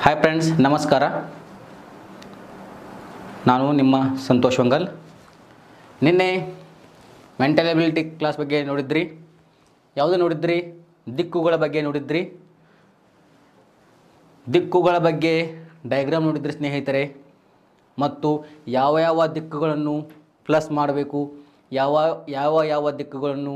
hi friends ನಮಸ್ಕಾರ ನಾನು ನಿಮ್ಮ ಸಂತೋಷ್ ವಂಗಲ್ ನಿನ್ನೆ ಮೆಂಟಲ್ ಎಬಿಲಿಟಿ ಕ್ಲಾಸ್ ಬಗ್ಗೆ ನೋಡಿದ್ರಿ ಯಾವುದು ನೋಡಿದ್ರಿ ದಿಕ್ಕುಗಳ ಬಗ್ಗೆ ನೋಡಿದ್ರಿ ದಿಕ್ಕುಗಳ ಬಗ್ಗೆ ಡಯಾಗ್ರಾಮ್ ನೋಡಿದ್ರಿ ಸ್ನೇಹಿತರೆ ಮತ್ತು ಯಾವ ಯಾವ ದಿಕ್ಕುಗಳನ್ನು ಪ್ಲಸ್ ಮಾಡಬೇಕು ಯಾವ ಯಾವ ಯಾವ ದಿಕ್ಕುಗಳನ್ನು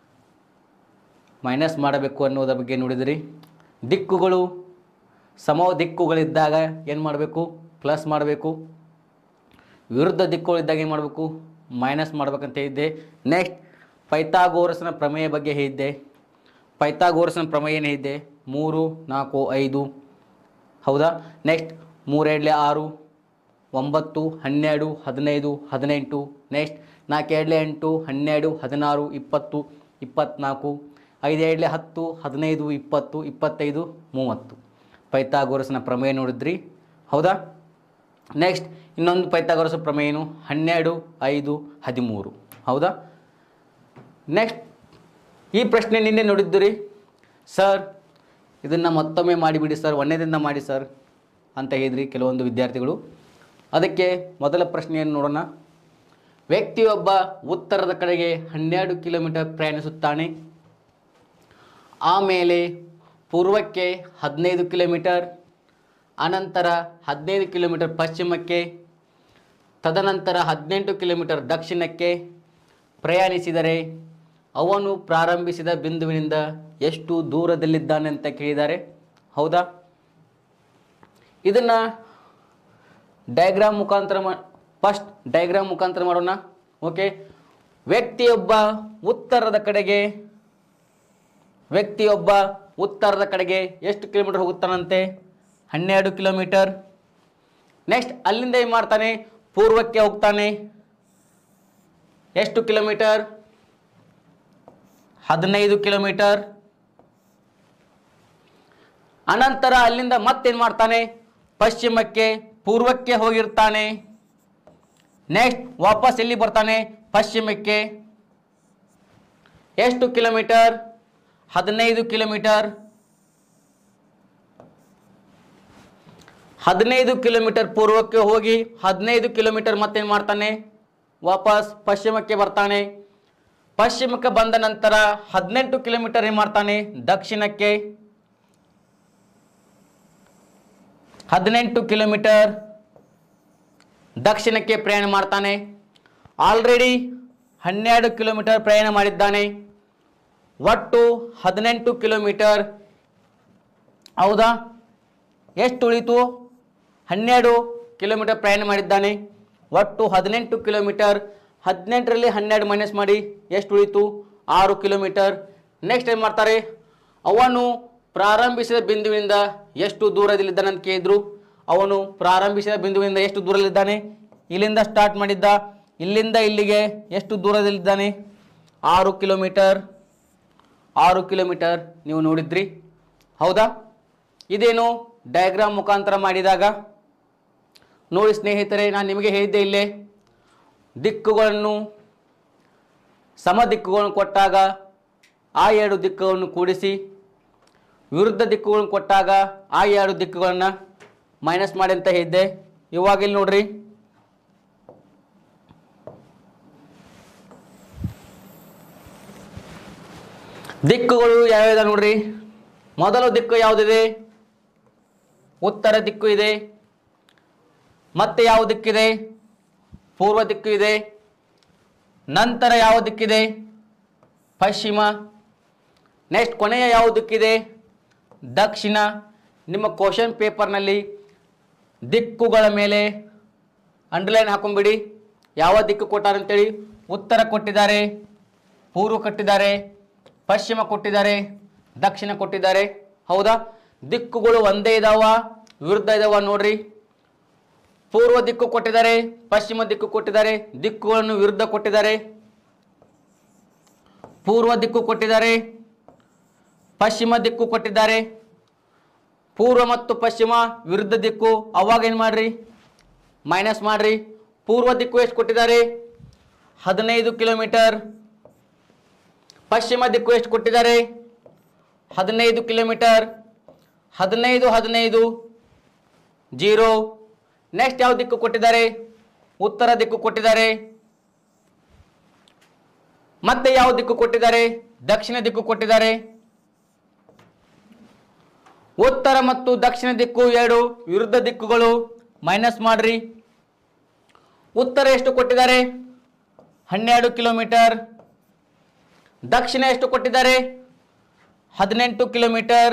ಮೈನಸ್ ಮಾಡಬೇಕು ಅನ್ನೋದ್ರ ಬಗ್ಗೆ ನೋಡಿದಿರಿ ದಿಕ್ಕುಗಳು ಸಮ ದಿಕ್ಕುಗಳಿದ್ದಾಗ ಏನು ಮಾಡಬೇಕು ಪ್ಲಸ್ ಮಾಡಬೇಕು ವಿರುದ್ಧ ದಿಕ್ಕುಗಳಿದ್ದಾಗ ಏನು ಮಾಡಬೇಕು ಮೈನಸ್ ಮಾಡ್ಬೇಕಂತ ಹೇಳಿದ್ದೆ ನೆಕ್ಸ್ಟ್ ಪೈಥಾಗೋರಸನ ಪ್ರಮೇಯ ಬಗ್ಗೆ ಹೇಳಿದ್ದೆ ಪೈಥಾಗೋರಸನ ಪ್ರಮೇಯ ಏನು ಹೇಳಿದ್ದೆ ಮೂರು ನಾಲ್ಕು ಐದು ಹೌದಾ ನೆಕ್ಸ್ಟ್ ಮೂರೆರಡ್ಲೆ ಆರು ಒಂಬತ್ತು ಹನ್ನೆರಡು ಹದಿನೈದು ಹದಿನೆಂಟು ನೆಕ್ಸ್ಟ್ ನಾಲ್ಕು ಎರಡ್ಲೆ ಎಂಟು ಹನ್ನೆರಡು ಹದಿನಾರು ಇಪ್ಪತ್ತು ಇಪ್ಪತ್ತ್ನಾಲ್ಕು ಐದು ಎರಡ್ಲೆ ಹತ್ತು ಹದಿನೈದು ಇಪ್ಪತ್ತು ಇಪ್ಪತ್ತೈದು ಮೂವತ್ತು ಪೈಥಾಗೋರಸನ ಪ್ರಮೇಯ ನೋಡಿದ್ರಿ ಹೌದಾ ನೆಕ್ಸ್ಟ್ ಇನ್ನೊಂದು ಪೈಥಾಗೋರಸ ಪ್ರಮೇಯ ಏನು ಹನ್ನೆರಡು ಐದು ಹದಿಮೂರು ಹೌದಾ ನೆಕ್ಸ್ಟ್ ಈ ಪ್ರಶ್ನೆ ನಿನ್ನೆ ನೋಡಿದ್ದೀರಿ ಸರ್ ಇದನ್ನು ಮತ್ತೊಮ್ಮೆ ಮಾಡಿಬಿಡಿ ಸರ್ ಒಂದನೇದಿಂದ ಮಾಡಿ ಸರ್ ಅಂತ ಹೇಳಿದ್ರಿ ಕೆಲವೊಂದು ವಿದ್ಯಾರ್ಥಿಗಳು ಅದಕ್ಕೆ ಮೊದಲ ಪ್ರಶ್ನೆಯನ್ನು ನೋಡೋಣ ವ್ಯಕ್ತಿಯೊಬ್ಬ ಉತ್ತರದ ಕಡೆಗೆ ಹನ್ನೆರಡು ಕಿಲೋಮೀಟರ್ ಪ್ರಯಾಣಿಸುತ್ತಾನೆ ಆಮೇಲೆ ಪೂರ್ವಕ್ಕೆ ಹದಿನೈದು ಕಿಲೋಮೀಟರ್ ಅನಂತರ ಹದಿನೈದು ಕಿಲೋಮೀಟರ್ ಪಶ್ಚಿಮಕ್ಕೆ ತದನಂತರ ಹದಿನೆಂಟು ಕಿಲೋಮೀಟರ್ ದಕ್ಷಿಣಕ್ಕೆ ಪ್ರಯಾಣಿಸಿದರೆ ಅವನು ಪ್ರಾರಂಭಿಸಿದ ಬಿಂದುವಿನಿಂದ ಎಷ್ಟು ದೂರದಲ್ಲಿದ್ದಾನೆ ಅಂತ ಕೇಳಿದ್ದಾರೆ ಹೌದಾ ಇದನ್ನು ಡಯಾಗ್ರಾಮ್ ಮುಖಾಂತರ ಮಾ ಫಸ್ಟ್ ಡಯಾಗ್ರಾಮ್ ಮುಖಾಂತರ ಮಾಡೋಣ ಓಕೆ ವ್ಯಕ್ತಿಯೊಬ್ಬ ಉತ್ತರದ ಕಡೆಗೆ ವ್ಯಕ್ತಿಯೊಬ್ಬ ಉತ್ತರದ ಕಡೆಗೆ ಎಷ್ಟು ಕಿಲೋಮೀಟರ್ ಹೋಗುತ್ತಾನಂತೆ ಹನ್ನೆರಡು ಕಿಲೋಮೀಟರ್ ನೆಕ್ಸ್ಟ್ ಅಲ್ಲಿಂದ ಏನು ಮಾಡ್ತಾನೆ ಪೂರ್ವಕ್ಕೆ ಹೋಗ್ತಾನೆ ಎಷ್ಟು ಕಿಲೋಮೀಟರ್ ಹದಿನೈದು ಕಿಲೋಮೀಟರ್ ಅನಂತರ ಅಲ್ಲಿಂದ ಮತ್ತೇನು ಮಾಡ್ತಾನೆ ಪಶ್ಚಿಮಕ್ಕೆ ಪೂರ್ವಕ್ಕೆ ಹೋಗಿರ್ತಾನೆ ನೆಕ್ಸ್ಟ್ ವಾಪಸ್ ಎಲ್ಲಿ ಬರ್ತಾನೆ ಪಶ್ಚಿಮಕ್ಕೆ ಎಷ್ಟು ಕಿಲೋಮೀಟರ್ ಹದಿನೈದು ಕಿಲೋಮೀಟರ್ ಹದಿನೈದು ಕಿಲೋಮೀಟರ್ ಪೂರ್ವಕ್ಕೆ ಹೋಗಿ ಹದಿನೈದು ಕಿಲೋಮೀಟರ್ ಮತ್ತೇನು ಮಾಡ್ತಾನೆ ವಾಪಸ್ ಪಶ್ಚಿಮಕ್ಕೆ ಬರ್ತಾನೆ ಪಶ್ಚಿಮಕ್ಕೆ ಬಂದ ನಂತರ ಹದಿನೆಂಟು ಕಿಲೋಮೀಟರ್ ಏನು ಮಾಡ್ತಾನೆ ದಕ್ಷಿಣಕ್ಕೆ ಹದಿನೆಂಟು ಕಿಲೋಮೀಟರ್ ದಕ್ಷಿಣಕ್ಕೆ ಪ್ರಯಾಣ ಮಾಡ್ತಾನೆ ಆಲ್ರೆಡಿ ಹನ್ನೆರಡು ಕಿಲೋಮೀಟರ್ ಪ್ರಯಾಣ ಮಾಡಿದ್ದಾನೆ ಒಟ್ಟು ಹದಿನೆಂಟು ಕಿಲೋಮೀಟರ್ ಹೌದಾ ಎಷ್ಟು ಉಳಿತು ಹನ್ನೆರಡು ಕಿಲೋಮೀಟರ್ ಪ್ರಯಾಣ ಮಾಡಿದ್ದಾನೆ ಒಟ್ಟು ಹದಿನೆಂಟು ಕಿಲೋಮೀಟರ್ ಹದಿನೆಂಟರಲ್ಲಿ ಹನ್ನೆರಡು ಮೈನಸ್ ಮಾಡಿ ಎಷ್ಟು ಉಳಿತು ಆರು ಕಿಲೋಮೀಟರ್ ನೆಕ್ಸ್ಟ್ ಏನು ಮಾಡ್ತಾರೆ ಅವನು ಪ್ರಾರಂಭಿಸಿದ ಬಿಂದುವಿನಿಂದ ಎಷ್ಟು ದೂರದಲ್ಲಿದ್ದಾನೆ ಅಂತ ಕೇಳಿದ್ರು ಅವನು ಪ್ರಾರಂಭಿಸಿದ ಬಿಂದುವಿನಿಂದ ಎಷ್ಟು ದೂರದಲ್ಲಿದ್ದಾನೆ ಇಲ್ಲಿಂದ ಸ್ಟಾರ್ಟ್ ಮಾಡಿದ್ದ ಇಲ್ಲಿಂದ ಇಲ್ಲಿಗೆ ಎಷ್ಟು ದೂರದಲ್ಲಿದ್ದಾನೆ ಆರು ಕಿಲೋಮೀಟರ್ ಆರು ಕಿಲೋಮೀಟರ್ ನೀವು ನೋಡಿದ್ರಿ ಹೌದಾ ಇದೇನು ಡಯಾಗ್ರಾಮ್ ಮುಖಾಂತರ ಮಾಡಿದಾಗ ನೋಡಿ ಸ್ನೇಹಿತರೆ ನಾನು ನಿಮಗೆ ಹೇಳಿದ್ದೆ ಇಲ್ಲೇ ದಿಕ್ಕುಗಳನ್ನು ಸಮ ದಿಕ್ಕುಗಳನ್ನು ಕೊಟ್ಟಾಗ ಆ ಎರಡು ದಿಕ್ಕುಗಳನ್ನು ಕೂಡಿಸಿ ವಿರುದ್ಧ ದಿಕ್ಕುಗಳನ್ನು ಕೊಟ್ಟಾಗ ಆ ಎರಡು ದಿಕ್ಕುಗಳನ್ನು ಮೈನಸ್ ಮಾಡಿ ಅಂತ ಹೇಳಿದ್ದೆ ಇವಾಗ ಇಲ್ಲಿ ನೋಡ್ರಿ ದಿಕ್ಕುಗಳು ಯಾವ್ಯಾವ ನೋಡ್ರಿ ಮೊದಲ ದಿಕ್ಕು ಯಾವುದಿದೆ ಉತ್ತರ ದಿಕ್ಕು ಇದೆ ಮತ್ತೆ ಯಾವ ದಿಕ್ಕಿದೆ ಪೂರ್ವ ದಿಕ್ಕು ಇದೆ ನಂತರ ಯಾವ ದಿಕ್ಕಿದೆ ಪಶ್ಚಿಮ ನೆಕ್ಸ್ಟ್ ಕೊನೆಯ ಯಾವ ದಿಕ್ಕಿದೆ ದಕ್ಷಿಣ ನಿಮ್ಮ ಕ್ವಶನ್ ಪೇಪರ್ನಲ್ಲಿ ದಿಕ್ಕುಗಳ ಮೇಲೆ ಅಂಡರ್ಲೈನ್ ಹಾಕೊಂಬಿಡಿ ಯಾವ ದಿಕ್ಕು ಕೊಟ್ಟಾರಂತೇಳಿ ಉತ್ತರ ಕೊಟ್ಟಿದ್ದಾರೆ ಪೂರ್ವ ಕೊಟ್ಟಿದ್ದಾರೆ ಪಶ್ಚಿಮ ಕೊಟ್ಟಿದ್ದಾರೆ ದಕ್ಷಿಣ ಕೊಟ್ಟಿದ್ದಾರೆ ಹೌದಾ ದಿಕ್ಕುಗಳು ಒಂದೇ ಇದಾವ ವಿರುದ್ಧ ಇದಾವ ನೋಡ್ರಿ ಪೂರ್ವ ದಿಕ್ಕು ಕೊಟ್ಟಿದ್ದಾರೆ ಪಶ್ಚಿಮ ದಿಕ್ಕು ಕೊಟ್ಟಿದ್ದಾರೆ ದಿಕ್ಕುಗಳನ್ನು ವಿರುದ್ಧ ಕೊಟ್ಟಿದ್ದಾರೆ ಪೂರ್ವ ದಿಕ್ಕು ಕೊಟ್ಟಿದ್ದಾರೆ ಪಶ್ಚಿಮ ದಿಕ್ಕು ಕೊಟ್ಟಿದ್ದಾರೆ ಪೂರ್ವ ಮತ್ತು ಪಶ್ಚಿಮ ವಿರುದ್ಧ ದಿಕ್ಕು ಅವಾಗ ಏನು ಮಾಡ್ರಿ ಮೈನಸ್ ಮಾಡ್ರಿ ಪೂರ್ವ ದಿಕ್ಕು ಎಷ್ಟು ಕೊಟ್ಟಿದ್ದಾರೆ ಹದಿನೈದು ಕಿಲೋಮೀಟರ್ ಪಶ್ಚಿಮ ದಿಕ್ಕು ಎಷ್ಟು ಕೊಟ್ಟಿದ್ದಾರೆ ಹದಿನೈದು ಕಿಲೋಮೀಟರ್ ಹದಿನೈದು ಹದಿನೈದು ಜೀರೋ ನೆಕ್ಸ್ಟ್ ಯಾವ ದಿಕ್ಕು ಕೊಟ್ಟಿದ್ದಾರೆ ಉತ್ತರ ದಿಕ್ಕು ಕೊಟ್ಟಿದ್ದಾರೆ ಮತ್ತೆ ಯಾವ ದಿಕ್ಕು ಕೊಟ್ಟಿದ್ದಾರೆ ದಕ್ಷಿಣ ದಿಕ್ಕು ಕೊಟ್ಟಿದ್ದಾರೆ ಉತ್ತರ ಮತ್ತು ದಕ್ಷಿಣ ದಿಕ್ಕು ಎರಡು ವಿರುದ್ಧ ದಿಕ್ಕುಗಳು ಮೈನಸ್ ಮಾಡ್ರಿ ಉತ್ತರ ಎಷ್ಟು ಕೊಟ್ಟಿದ್ದಾರೆ ಹನ್ನೆರಡು ಕಿಲೋಮೀಟರ್ ದಕ್ಷಿಣ ಎಷ್ಟು ಕೊಟ್ಟಿದ್ದಾರೆ ಹದಿನೆಂಟು ಕಿಲೋಮೀಟರ್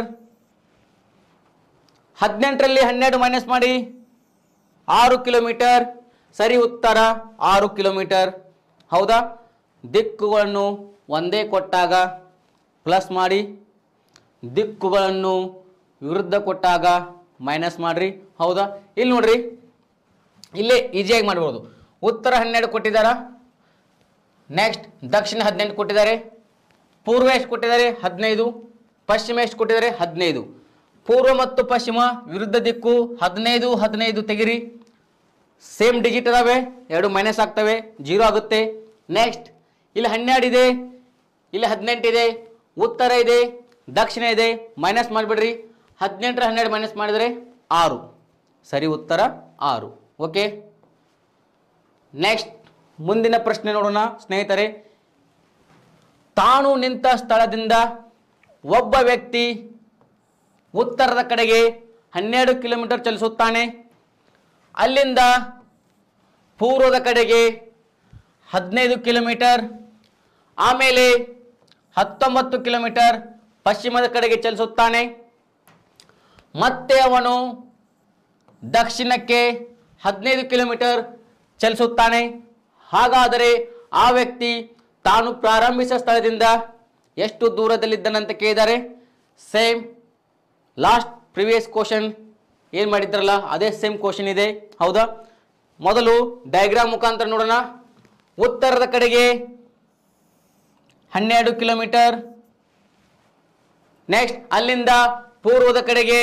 ಹದಿನೆಂಟರಲ್ಲಿ ಹನ್ನೆರಡು ಮೈನಸ್ ಮಾಡಿ ಆರು ಕಿಲೋಮೀಟರ್ ಸರಿ ಉತ್ತರ ಆರು ಕಿಲೋಮೀಟರ್ ಹೌದಾ ದಿಕ್ಕುಗಳನ್ನು ಒಂದೇ ಕೊಟ್ಟಾಗ ಪ್ಲಸ್ ಮಾಡಿ ದಿಕ್ಕುಗಳನ್ನು ವಿರುದ್ಧ ಕೊಟ್ಟಾಗ ಮೈನಸ್ ಮಾಡ್ರಿ ಹೌದಾ ಇಲ್ಲಿ ನೋಡ್ರಿ ಇಲ್ಲೇ ಈಸಿಯಾಗಿ ಮಾಡ್ಬೋದು ಉತ್ತರ ಹನ್ನೆರಡು ಕೊಟ್ಟಿದ್ದಾರ ನೆಕ್ಸ್ಟ್ ದಕ್ಷಿಣ ಹದಿನೆಂಟು ಕೊಟ್ಟಿದ್ದಾರೆ ಪೂರ್ವ ಎಷ್ಟು ಕೊಟ್ಟಿದ್ದಾರೆ ಹದಿನೈದು ಪಶ್ಚಿಮ ಎಷ್ಟು ಕೊಟ್ಟಿದ್ದಾರೆ ಹದಿನೈದು ಪೂರ್ವ ಮತ್ತು ಪಶ್ಚಿಮ ವಿರುದ್ಧ ದಿಕ್ಕು ಹದಿನೈದು ಹದಿನೈದು ತೆಗಿರಿ ಸೇಮ್ ಡಿಜಿಟ್ ಅದಾವೆ ಎರಡು ಮೈನಸ್ ಆಗ್ತವೆ ಜೀರೋ ಆಗುತ್ತೆ ನೆಕ್ಸ್ಟ್ ಇಲ್ಲಿ ಹನ್ನೆರಡು ಇದೆ ಇಲ್ಲಿ ಹದಿನೆಂಟು ಇದೆ ಉತ್ತರ ಇದೆ ದಕ್ಷಿಣ ಇದೆ ಮೈನಸ್ ಮಾಡಿಬಿಡ್ರಿ ಹದಿನೆಂಟರ ಹನ್ನೆರಡು ಮೈನಸ್ ಮಾಡಿದರೆ ಆರು ಸರಿ ಉತ್ತರ ಆರು ಓಕೆ ನೆಕ್ಸ್ಟ್ ಮುಂದಿನ ಪ್ರಶ್ನೆ ನೋಡೋಣ ಸ್ನೇಹಿತರೆ ತಾನು ನಿಂತ ಸ್ಥಳದಿಂದ ಒಬ್ಬ ವ್ಯಕ್ತಿ ಉತ್ತರದ ಕಡೆಗೆ ಹನ್ನೆರಡು ಕಿಲೋಮೀಟರ್ ಚಲಿಸುತ್ತಾನೆ ಅಲ್ಲಿಂದ ಪೂರ್ವದ ಕಡೆಗೆ ಹದಿನೈದು ಕಿಲೋಮೀಟರ್ ಆಮೇಲೆ ಹತ್ತೊಂಬತ್ತು ಕಿಲೋಮೀಟರ್ ಪಶ್ಚಿಮದ ಕಡೆಗೆ ಚಲಿಸುತ್ತಾನೆ ಮತ್ತೆ ಅವನು ದಕ್ಷಿಣಕ್ಕೆ ಹದಿನೈದು ಕಿಲೋಮೀಟರ್ ಚಲಿಸುತ್ತಾನೆ ಹಾಗಾದರೆ ಆ ವ್ಯಕ್ತಿ ತಾನು ಪ್ರಾರಂಭಿಸಿದ ಸ್ಥಳದಿಂದ ಎಷ್ಟು ದೂರದಲ್ಲಿದ್ದನಂತ ಕೇಳಿದ್ದಾರೆ ಸೇಮ್ ಲಾಸ್ಟ್ ಪ್ರಿವಿಯಸ್ ಕ್ವಶನ್ ಏನು ಮಾಡಿದ್ರಲ್ಲ ಅದೇ ಸೇಮ್ ಕ್ವಶನ್ ಇದೆ ಹೌದಾ ಮೊದಲು ಡಯಾಗ್ರಾಮ್ ಮುಖಾಂತರ ನೋಡೋಣ ಉತ್ತರದ ಕಡೆಗೆ ಹನ್ನೆರಡು ಕಿಲೋಮೀಟರ್ ನೆಕ್ಸ್ಟ್ ಅಲ್ಲಿಂದ ಪೂರ್ವದ ಕಡೆಗೆ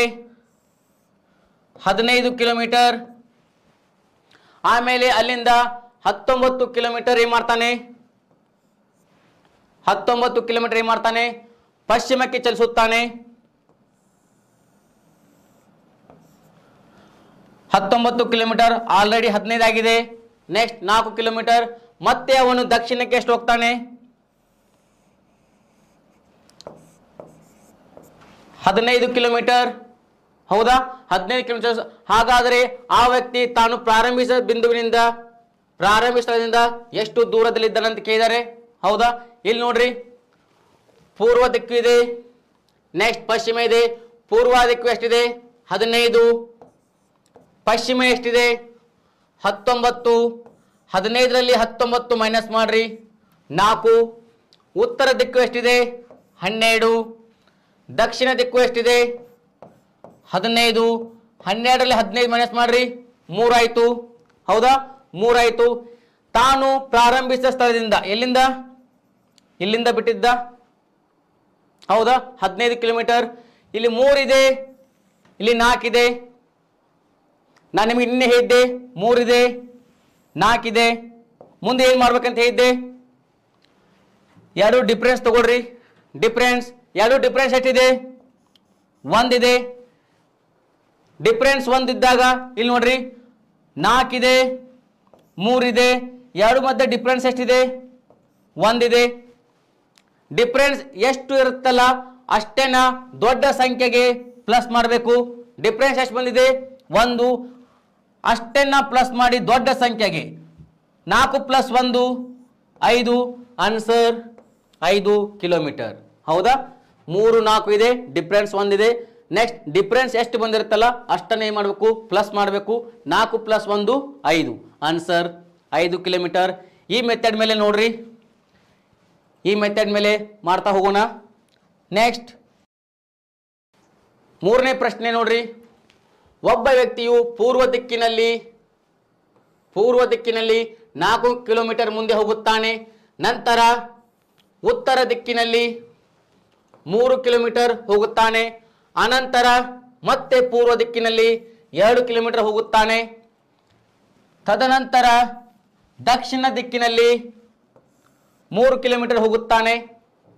ಹದಿನೈದು ಕಿಲೋಮೀಟರ್ ಆಮೇಲೆ ಅಲ್ಲಿಂದ ಹತ್ತೊಂಬತ್ತು ಕಿಲೋಮೀಟರ್ ಏನು ಮಾಡ್ತಾನೆ ಹತ್ತೊಂಬತ್ತು ಕಿಲೋಮೀಟರ್ ಏನು ಮಾಡ್ತಾನೆ ಪಶ್ಚಿಮಕ್ಕೆ ಚಲಿಸುತ್ತಾನೆ ಹತ್ತೊಂಬತ್ತು ಕಿಲೋಮೀಟರ್ ಆಲ್ರೆಡಿ ಹದಿನೈದು ಆಗಿದೆ ನೆಕ್ಸ್ಟ್ ನಾಲ್ಕು ಕಿಲೋಮೀಟರ್ ಮತ್ತೆ ಅವನು ದಕ್ಷಿಣಕ್ಕೆ ಎಷ್ಟು ಹೋಗ್ತಾನೆ ಹದಿನೈದು ಕಿಲೋಮೀಟರ್ ಹೌದಾ ಹದಿನೈದು ಕಿಲೋಮೀಟರ್ ಹಾಗಾದರೆ ಆ ವ್ಯಕ್ತಿ ತಾನು ಪ್ರಾರಂಭಿಸಿದ ಬಿಂದುವಿನಿಂದ ಪ್ರಾರಂಭಿಸಿದ ಎಷ್ಟು ದೂರದಲ್ಲಿದ್ದಾನಂತ ಕೇಳಿದ್ದಾರೆ ಹೌದಾ ಇಲ್ಲಿ ನೋಡ್ರಿ ಪೂರ್ವ ದಿಕ್ಕು ಇದೆ ನೆಕ್ಸ್ಟ್ ಪಶ್ಚಿಮ ಇದೆ ಪೂರ್ವ ದಿಕ್ಕು ಎಷ್ಟಿದೆ ಹದಿನೈದು ಪಶ್ಚಿಮ ಎಷ್ಟಿದೆ ಹತ್ತೊಂಬತ್ತು ಹದಿನೈದರಲ್ಲಿ ಹತ್ತೊಂಬತ್ತು ಮೈನಸ್ ಮಾಡ್ರಿ ನಾಲ್ಕು ಉತ್ತರ ದಿಕ್ಕು ಎಷ್ಟಿದೆ ಹನ್ನೆರಡು ದಕ್ಷಿಣ ದಿಕ್ಕು ಎಷ್ಟಿದೆ ಹದಿನೈದು ಹನ್ನೆರಡರಲ್ಲಿ ಹದಿನೈದು ಮೈನಸ್ ಮಾಡ್ರಿ ಮೂರಾಯ್ತು ಹೌದಾ ಮೂರಾಯ್ತು ತಾನು ಪ್ರಾರಂಭಿಸಿದ ಸ್ಥಳದಿಂದ ಎಲ್ಲಿಂದ ಇಲ್ಲಿಂದ ಬಿಟ್ಟಿದ್ದ ಹೌದಾ ಹದಿನೈದು ಕಿಲೋಮೀಟರ್ ಇಲ್ಲಿ ಮೂರಿದೆ ಇಲ್ಲಿ ನಾಲ್ಕಿದೆ ನಾನು ನಿಮಗೆ ನಿನ್ನೆ ಹೇಳಿದ್ದೆ ಮೂರಿದೆ ನಾಲ್ಕಿದೆ ಮುಂದೆ ಏನು ಮಾಡ್ಬೇಕಂತ ಹೇಳಿದ್ದೆ ಎರಡು ಡಿಫ್ರೆನ್ಸ್ ತಗೊಳ್ರಿ ಡಿಫ್ರೆನ್ಸ್ ಎರಡು ಡಿಫ್ರೆನ್ಸ್ ಎಷ್ಟಿದೆ ಒಂದಿದೆ ಡಿಫ್ರೆನ್ಸ್ ಒಂದಿದ್ದಾಗ ಇಲ್ಲಿ ನೋಡ್ರಿ ನಾಲ್ಕಿದೆ ಮೂರಿದೆ ಎರಡು ಮಧ್ಯೆ ಡಿಫ್ರೆನ್ಸ್ ಎಷ್ಟಿದೆ ಒಂದಿದೆ ಡಿಫ್ರೆನ್ಸ್ ಎಷ್ಟು ಇರುತ್ತಲ್ಲ ಅಷ್ಟೇನ ದೊಡ್ಡ ಸಂಖ್ಯೆಗೆ ಪ್ಲಸ್ ಮಾಡಬೇಕು ಡಿಫ್ರೆನ್ಸ್ ಎಷ್ಟು ಬಂದಿದೆ ಒಂದು ಅಷ್ಟೇನ ಪ್ಲಸ್ ಮಾಡಿ ದೊಡ್ಡ ಸಂಖ್ಯೆಗೆ ನಾಲ್ಕು ಪ್ಲಸ್ ಒಂದು ಐದು ಆನ್ಸರ್ ಐದು ಕಿಲೋಮೀಟರ್ ಹೌದಾ ಮೂರು ನಾಲ್ಕು ಇದೆ ಡಿಫ್ರೆನ್ಸ್ ಒಂದಿದೆ ನೆಕ್ಸ್ಟ್ ಡಿಫ್ರೆನ್ಸ್ ಎಷ್ಟು ಬಂದಿರುತ್ತಲ್ಲ ಅಷ್ಟನ್ನೇ ಏನು ಮಾಡಬೇಕು ಪ್ಲಸ್ ಮಾಡಬೇಕು ನಾಲ್ಕು ಪ್ಲಸ್ ಒಂದು ಐದು ಆನ್ಸರ್ ಐದು ಕಿಲೋಮೀಟರ್ ಈ ಮೆಥಡ್ ಮೇಲೆ ನೋಡ್ರಿ ಈ ಮೆಥಡ್ ಮೇಲೆ ಮಾಡ್ತಾ ಹೋಗೋಣ ನೆಕ್ಸ್ಟ್ ಮೂರನೇ ಪ್ರಶ್ನೆ ನೋಡ್ರಿ ಒಬ್ಬ ವ್ಯಕ್ತಿಯು ಪೂರ್ವ ದಿಕ್ಕಿನಲ್ಲಿ ಪೂರ್ವ ದಿಕ್ಕಿನಲ್ಲಿ ನಾಲ್ಕು ಕಿಲೋಮೀಟರ್ ಮುಂದೆ ಹೋಗುತ್ತಾನೆ ನಂತರ ಉತ್ತರ ದಿಕ್ಕಿನಲ್ಲಿ ಮೂರು ಕಿಲೋಮೀಟರ್ ಹೋಗುತ್ತಾನೆ ಅನಂತರ ಮತ್ತೆ ಪೂರ್ವ ದಿಕ್ಕಿನಲ್ಲಿ ಎರಡು ಕಿಲೋಮೀಟರ್ ಹೋಗುತ್ತಾನೆ ತದನಂತರ ದಕ್ಷಿಣ ದಿಕ್ಕಿನಲ್ಲಿ ಮೂರು ಕಿಲೋಮೀಟರ್ ಹೋಗುತ್ತಾನೆ